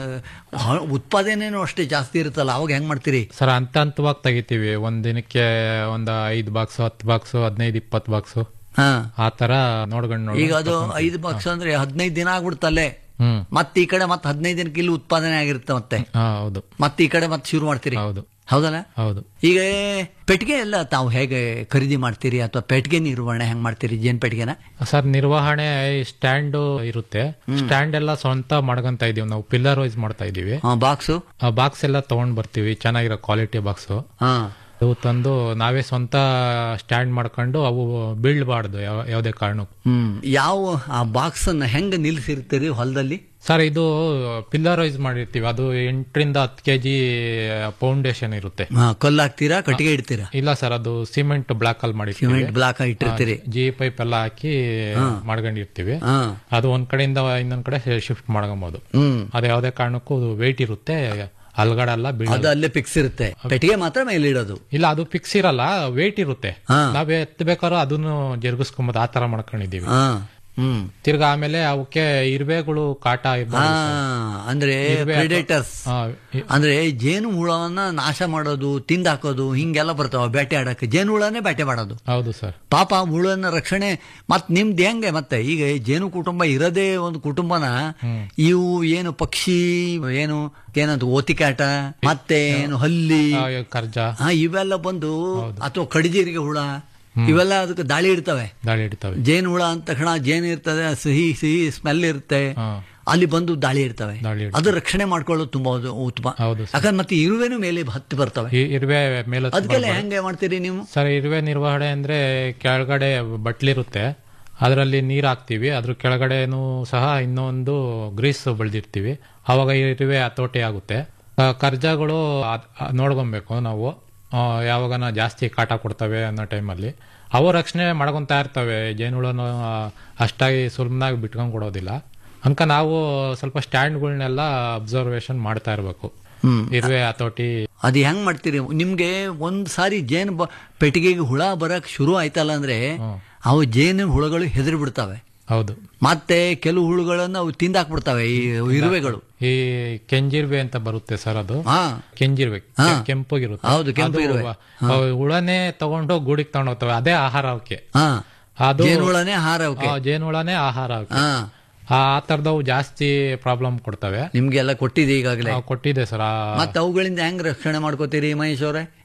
ಆ, ಹ- ಉತ್ಪಾದನೆನೂ ಅಷ್ಟೇ ಜಾಸ್ತಿ ಇರುತ್ತಲ್ಲ ಅವಾಗ ಹೆಂಗ್ ಮಾಡ್ತೀರಿ ಸರ್ ಹಂತ ಹಂತವಾಗಿ ತೆಗಿತೀವಿ ಒಂದ್ ದಿನಕ್ಕೆ ಒಂದ್ ಐದ್ ಬಾಕ್ಸ್ ಹತ್ತು ಬಾಕ್ಸ್ ಹದಿನೈದು ಇಪ್ಪತ್ತು ಬಾಕ್ಸ್ ಹಾ ಆ ತರ ನೋಡ್ಕೊಂಡು ಈಗ ಅದು ಐದು ಬಾಕ್ಸ್ ಅಂದ್ರೆ ಹದಿನೈದು ದಿನ ಆಗ್ಬಿಡ್ತಲ್ಲೇ ಹ್ಮ್ ಮತ್ತೆ ಈ ಕಡೆ ಮತ್ತೆ ಹದಿನೈದು ದಿನಕ್ಕೆ ಇಲ್ಲಿ ಉತ್ಪಾದನೆ ಆಗಿರುತ್ತೆ ಮತ್ತೆ ಹಾ ಹೌದು ಮತ್ತೆ ಈ ಕಡೆ ಮತ್ತೆ ಶುರು ಮಾಡ್ತೀರಿ ಹೌದು ಹೌದಲ್ಲ ಹೌದು ಈಗ ಪೆಟ್ಟಿಗೆ ಎಲ್ಲ ತಾವು ಹೇಗೆ ಖರೀದಿ ಮಾಡ್ತೀರಿ ಅಥವಾ ಪೆಟ್ಟಿಗೆ ನಿರ್ವಹಣೆ ಹೆಂಗ್ ಮಾಡ್ತೀರಿ ಜೇನ್ ಪೆಟ್ಟಿಗೆನ ಸರ್ ನಿರ್ವಹಣೆ ಸ್ಟ್ಯಾಂಡ್ ಇರುತ್ತೆ ಸ್ಟ್ಯಾಂಡ್ ಎಲ್ಲ ಸ್ವಂತ ಮಾಡ್ಕೊಂತ ಇದೀವಿ ನಾವು ಪಿಲ್ಲರ್ ವೈಸ್ ಮಾಡ್ತಾ ಇದೀವಿ ಬಾಕ್ಸು ಆ ಬಾಕ್ಸ್ ಎಲ್ಲ ತಗೊಂಡ್ ಬರ್ತೀವಿ ಚೆನ್ನಾಗಿರೋ ಕ್ವಾಲಿಟಿ ಬಾಕ್ಸ್ ಹಾ ಅವು ತಂದು ನಾವೇ ಸ್ವಂತ ಸ್ಟ್ಯಾಂಡ್ ಮಾಡ್ಕೊಂಡು ಅವು ಬೀಳ್ಬಾರ್ದು ಯಾವ- ಯಾವುದೇ ಕಾರಣಕ್ಕೂ ಹ್ಮ್ ಯಾವ ಆ ಬಾಕ್ಸ್ ಅನ್ನ ಹೆಂಗ್ ನಿಲ್ಸಿರ್ತೀರಿ ಹೊಲದಲ್ಲಿ ಸರ್ ಇದು ಪಿಲ್ಲರ್ ವೈಸ್ ಮಾಡಿರ್ತೀವಿ ಅದು ಎಂಟರಿಂದ ಹತ್ತು ಕೆಜಿ ಫೌಂಡೇಶನ್ ಇರುತ್ತೆ ಹಾ, ಕಲ್ಲು ಹಾಕ್ತೀರಾ ಕಟ್ಟಿಗೆ ಇಡ್ತೀರಾ ಇಲ್ಲ ಸರ್ ಅದು ಸಿಮೆಂಟ್ ಬ್ಲಾಕ್ ಅಲ್ಲಿ ಮಾಡಿರ್ತೀವಿ ಸಿಮೆಂಟ್ ಬ್ಲಾಕ್ ಇಟ್ಟಿರ್ತೀರಿ ಜಿ ಪೈಪ್ ಎಲ್ಲ ಹಾಕಿ ಮಾಡ್ಕೊಂಡಿರ್ತೀವಿ ಹಾ ಅದು ಒಂದ್ ಕಡೆಯಿಂದ ಇನ್ನೊಂದ್ ಕಡೆ ಶಿಫ್ಟ್ ಮಾಡ್ಕೊಬಹುದು ಹ್ಮ್ ಅದು ಯಾವುದೇ ಕಾರಣಕ್ಕೂ ವೆಯ್ಟ್ ಇರುತ್ತೆ ಅಲ್ಗಡಲ್ಲ ಬೀಳ ಅದು ಅಲ್ಲೇ ಫಿಕ್ಸ್ ಇರುತ್ತೆ ಪೆಟ್ಟಿಗೆ ಮಾತ್ರ ಮೇಲೆ ಇಡೋದು ಇಲ್ಲ ಅದು ಫಿಕ್ಸ್ ಇರಲ್ಲ ವೆಯ್ಟ್ ಇರುತ್ತೆ ಹಾ. ನಾವ್ ಎತ್ತಬೇಕಾದ್ರೂ ಅದನ್ನು ಜರುಗಿಸ್ಕೊಂಬೋದು ಆ ತರ ಮಾಡ್ಕೊಂಡಿದೀವಿ ಹಾ ಹ್ಮ್ ತಿರ್ಗಾ ಆಮೇಲೆ ಅವಕ್ಕೆ ಇರುವೆಗಳು ಕಾಟ ಹಾ ಇರ್ಬಾರ್ದು ಅಂದ್ರೆ ಇರುವೆ ಅಥವಾ- ಪ್ರಿಡೇಟರ್ಸ್ ಆ, ಇ- ಅಂದ್ರೆ ಜೇನು ಹುಳವನ್ನ ನಾಶ ಮಾಡೋದು ತಿಂದಾಕೋದು ಹಿಂಗೆಲ್ಲ ಬರ್ತಾವ ಬೇಟೆ ಆಡಕ್ಕೆ ಜೇನು ಹುಳನೇ ಬೇಟೆ ಮಾಡೋದು ಹೌದು ಸರ್ ಪಾಪ ಹುಳನ ರಕ್ಷಣೆ ಮತ್ ನಿಮ್ದು ಹೆಂಗೆ ಮತ್ತೆ ಈಗ ಜೇನು ಕುಟುಂಬ ಇರೋದೇ ಒಂದು ಕುಟುಂಬನ ಇವು ಏನು ಪಕ್ಷಿ ಏನು ಏನಂತ ಓತಿಕಾಟ ಮತ್ತೆ ಏನು ಹಲ್ಲಿ ಆ, ಕರ್ಜ ಹಾ ಇವೆಲ್ಲ ಬಂದು ಅಥವಾ ಕಡಿಜೀರಿಗೆ ಹುಳ ಇವೆಲ್ಲ ಅದಕ್ಕೆ ದಾಳಿ ಇಡ್ತವೆ ದಾಳಿ ಹಿಡಿತವೆ ಜೇನು ಹುಳ ಅಂದ ತಕ್ಷಣ ಜೇನು ಇರ್ತದೆ ಸಿಹಿ ಸಿಹಿ ಸ್ಮೆಲ್ ಇರುತ್ತೆ ಹಾ. ಅಲ್ಲಿ ಬಂದು ದಾಳಿ ಇರ್ತವೆ ದಾಳಿ ಇಡ್ತವೆ. ಅದು ರಕ್ಷಣೆ ಮಾಡ್ಕೊಳ್ಳೋದು ತುಂಬಾ ಅದು ಉತ್ತಮ ಹೌದು ಸರ್. ಯಾಕಂದ್ರೆ ಮತ್ತೆ ಇರುವೆನು ಮೇಲೆ ಹತ್ತಿ ಬರ್ತವೆ ಈ ಇರುವೆ ಮೇಲೆ ಅದಕ್ಕೆಲ್ಲ ಹೆಂಗೆ ಮಾಡ್ತೀರಿ ನೀವು ಸರ್ ಇರುವೆ ನಿರ್ವಹಣೆ ಅಂದ್ರೆ ಕೆಳಗಡೆ ಬಟ್ಲಿರುತ್ತೆ ಅದರಲ್ಲಿ ನೀರ್ ಹಾಕ್ತಿವಿ ಅದ್ರ ಕೆಳಗಡೆನೂ ಸಹ ಇನ್ನೊಂದು ಗ್ರೀಸ್ ಬೆಳೆದಿರ್ತೀವಿ ಅವಾಗ ಇರುವೆ ಹತೋಟಿ ಆಗುತ್ತೆ ಆ, ಕರ್ಜಗಳು ಅದ್- ಅದ್ ನೋಡ್ಕೊಬೇಕು ನಾವು ಆ, ಯಾವಾಗನ ಜಾಸ್ತಿ ಕಾಟ ಕೊಡ್ತವೆ ಅನ್ನೋ ಟೈಮಲ್ಲಿ ಅವು ರಕ್ಷಣೆ ಮಾಡ್ಕೊಂತಾ ಇರ್ತವೆ ಜೇನುಳನು ಆ, ಅಷ್ಟಾಗಿ ಸುಲಭನಾಗಿ ಬಿಟ್ಕೊಂಡ್ ಕೊಡೋದಿಲ್ಲ ಅನ್ಕ ನಾವು ಸ್ವಲ್ಪ ಸ್ಟ್ಯಾಂಡ್ಗಳನ್ನೆಲ್ಲ ಅಬ್ಸರ್ವೇಷನ್ ಮಾಡ್ತಾ ಇರ್ಬೇಕು ಹ್ಮ್ ಇರುವೆ ಹತೋಟಿ ಅದು ಹೆಂಗ್ ಮಾಡ್ತೀರಿ ನಿಮ್ಗೆ ಒಂದ್ ಸಾರಿ ಜೇನು ಬ- ಪೆಟ್ಟಿಗೆಗೆ ಹುಳ ಬರಕ್ ಶುರು ಆಯ್ತಲ್ಲ ಅಂದ್ರೆ ಅವು ಜೇನು ಹುಳಗಳು ಹೆದರಿ ಬಿಡ್ತವೆ ಹೌದು ಮತ್ತೆ ಕೆಲವು ಹುಳುಗಳನ್ನು ಅವು ತಿಂದಾಕ್ಬಿಡ್ತವೆ ಈ ಇರುವೆಗಳು ಈ ಕೆಂಜಿರ್ವೆ ಅಂತ ಬರುತ್ತೆ ಸರ್ ಅದು ಹಾ ಕೆಂಜಿರ್ವೆ ಹಾ. ಕೆಂಪಗಿರುತ್ತೆ ಹೌದು, ಕೆಂಪು ಅದು ಇರುವೆ. ಅವು ಹುಳನೇ ತಗೊಂಡು ಗೂಡಿಗೆ ತಗೊಂಡು ಹೋಗ್ತವೆ ಅದೇ ಆಹಾರ ಅವಕ್ಕೆ ಹಾ ಅದು ಜೇನು ಹುಳನೇ ಹಾರ ಅವಕ್ಕೆ ಆ, ಜೇನುಹುಳನೇ ಆಹಾರ ಅವಕ್ಕೆ ಹಾ ಆ ತರದವು ಜಾಸ್ತಿ ಪ್ರಾಬ್ಲಮ್ ಕೊಡ್ತವೆ ನಿಮ್ಗೆಲ್ಲ ಕೊಟ್ಟಿದೆ ಈಗಾಗಲೇ ಆ, ಕೊಟ್ಟಿದೆ ಸರ್ ಆ, ಮತ್ತೆ ಅವುಗಳಿಂದ ಹೆಂಗ್ ರಕ್ಷಣೆ ಮಾಡ್ಕೋತೀರಿ ಮಹೇಶ್ ಅವ್ರೆ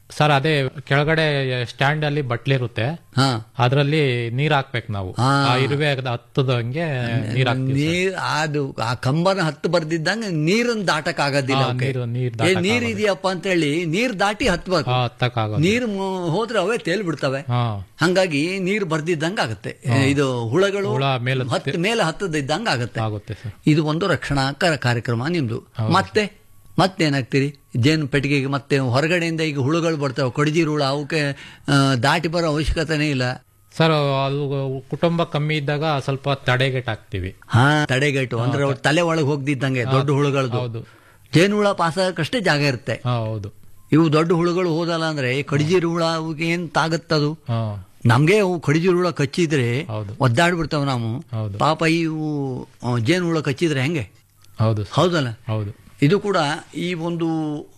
ಸರ್ ಅದೇ ಕೆಳಗಡೆ ಸ್ಟ್ಯಾಂಡ್ ಅಲ್ಲಿ ಬಟ್ಲಿರುತ್ತೆ ಹಾ ಅದ್ರಲ್ಲಿ ನೀರ್ ಹಾಕ್ಬೇಕು ನಾವು ಹಾ. ಆ ಇರುವೆ ಹತ್ತದಂಗೆ ನೀರ್ ಹಾಕ್ತೀವಿ ಸರ್. ನೀರ್ ಅದು ಆ ಕಂಬನ ಹತ್ತು ಬರ್ದಿದ್ದಂಗೆ ನೀರನ್ನ ದಾಟಕ್ ಆಗೋದಿಲ್ಲ ಹಾ, ಅವಕ್ಕೆ. ನೀರು- ನೀರ್ ಏ, ದಾಟಕ್ ನೀರ್ ಆಗೋದಿಲ್ಲ. ಇದೆಯಪ್ಪ ಅಂತ ಹೇಳಿ ನೀರ್ ದಾಟಿ ಹತ್ಬೇಕು ಆ, ಹತ್ತಕ್ಕಾಗೋದು. ನೀರ್ ಮು- ಹೋದ್ರೆ ಅವೇ ತೇಲ್ ಬಿಡ್ತವೆ ಹಾ ಹಂಗಾಗಿ ನೀರ್ ಬರ್ದಿದ್ದಂಗೆ ಆಗುತ್ತೆ ಇದು ಹುಳಗಳು ಹುಳ ಮೇಲೆ ಹತ್ತ ಮೇಲೆ ಹತ್ತದಿದ್ದಂಗೆ ಆಗುತ್ತೆ ಆಗುತ್ತೆ ಸರ್ ಇದು ಒಂದು ರಕ್ಷಣಾಕರ ಕಾರ್ಯಕ್ರಮ ನಿಮ್ದು ಮತ್ತೆ ಮತ್ತೇನಾಗ್ತೀರಿ ಜೇನು ಪೆಟ್ಟಿಗೆಗೆ ಮತ್ತೆ ಹೊರಗಡೆಯಿಂದ ಈಗ ಹುಳುಗಳು ಬರ್ತಾವೆ ಕಡಜಿರು ಹುಳ ಅವಕ್ಕೆ ಆ, ದಾಟಿ ಬರೋ ಅವಶ್ಯಕತೆನೇ ಇಲ್ಲ ಸರ್ ಅದು ಕುಟುಂಬ ಕಮ್ಮಿ ಇದ್ದಾಗ ಸ್ವಲ್ಪ ತಡೆಗೇಟ್ ಹಾಕ್ತಿವಿ ಹಾ ತಡೆಗಟ್ಟು ಅಂದ್ರೆ ಅವ್ರ ತಲೆ ಒಳಗೆ ಹೋಗ್ದಿದ್ದಂಗೆ ದೊಡ್ಡ ಹುಳುಗಳದ್ದು ಹೌದು ಜೇನು ಹುಳ ಪಾಸ್ ಆಗಕ್ಕಷ್ಟೇ ಜಾಗ ಇರುತ್ತೆ ಹಾ ಹೌದು ಇವು ದೊಡ್ಡ ಹುಳುಗಳು ಹೋದಲ್ಲ ಅಂದ್ರೆ ಕಡಿಜಿರು ಹುಳ ಅವಕ್ಕೆ ಏನ್ ತಾಗತ್ತದು ಹಾ ನಮ್ಗೆ ಅವು ಕಡಿಜಿರು ಹುಳ ಕಚ್ಚಿದ್ರೆ ಹೌದು. ಒದ್ದಾಡ್ಬಿಡ್ತಾವ ನಾವು ಹೌದು. ಪಾಪ ಇವು ಆ, ಜೇನು ಹುಳ ಕಚ್ಚಿದ್ರೆ ಹೆಂಗೆ ಹೌದು ಸರ್. ಹೌದಲ್ಲ ಹೌದು ಇದು ಕೂಡ ಈ ಒಂದು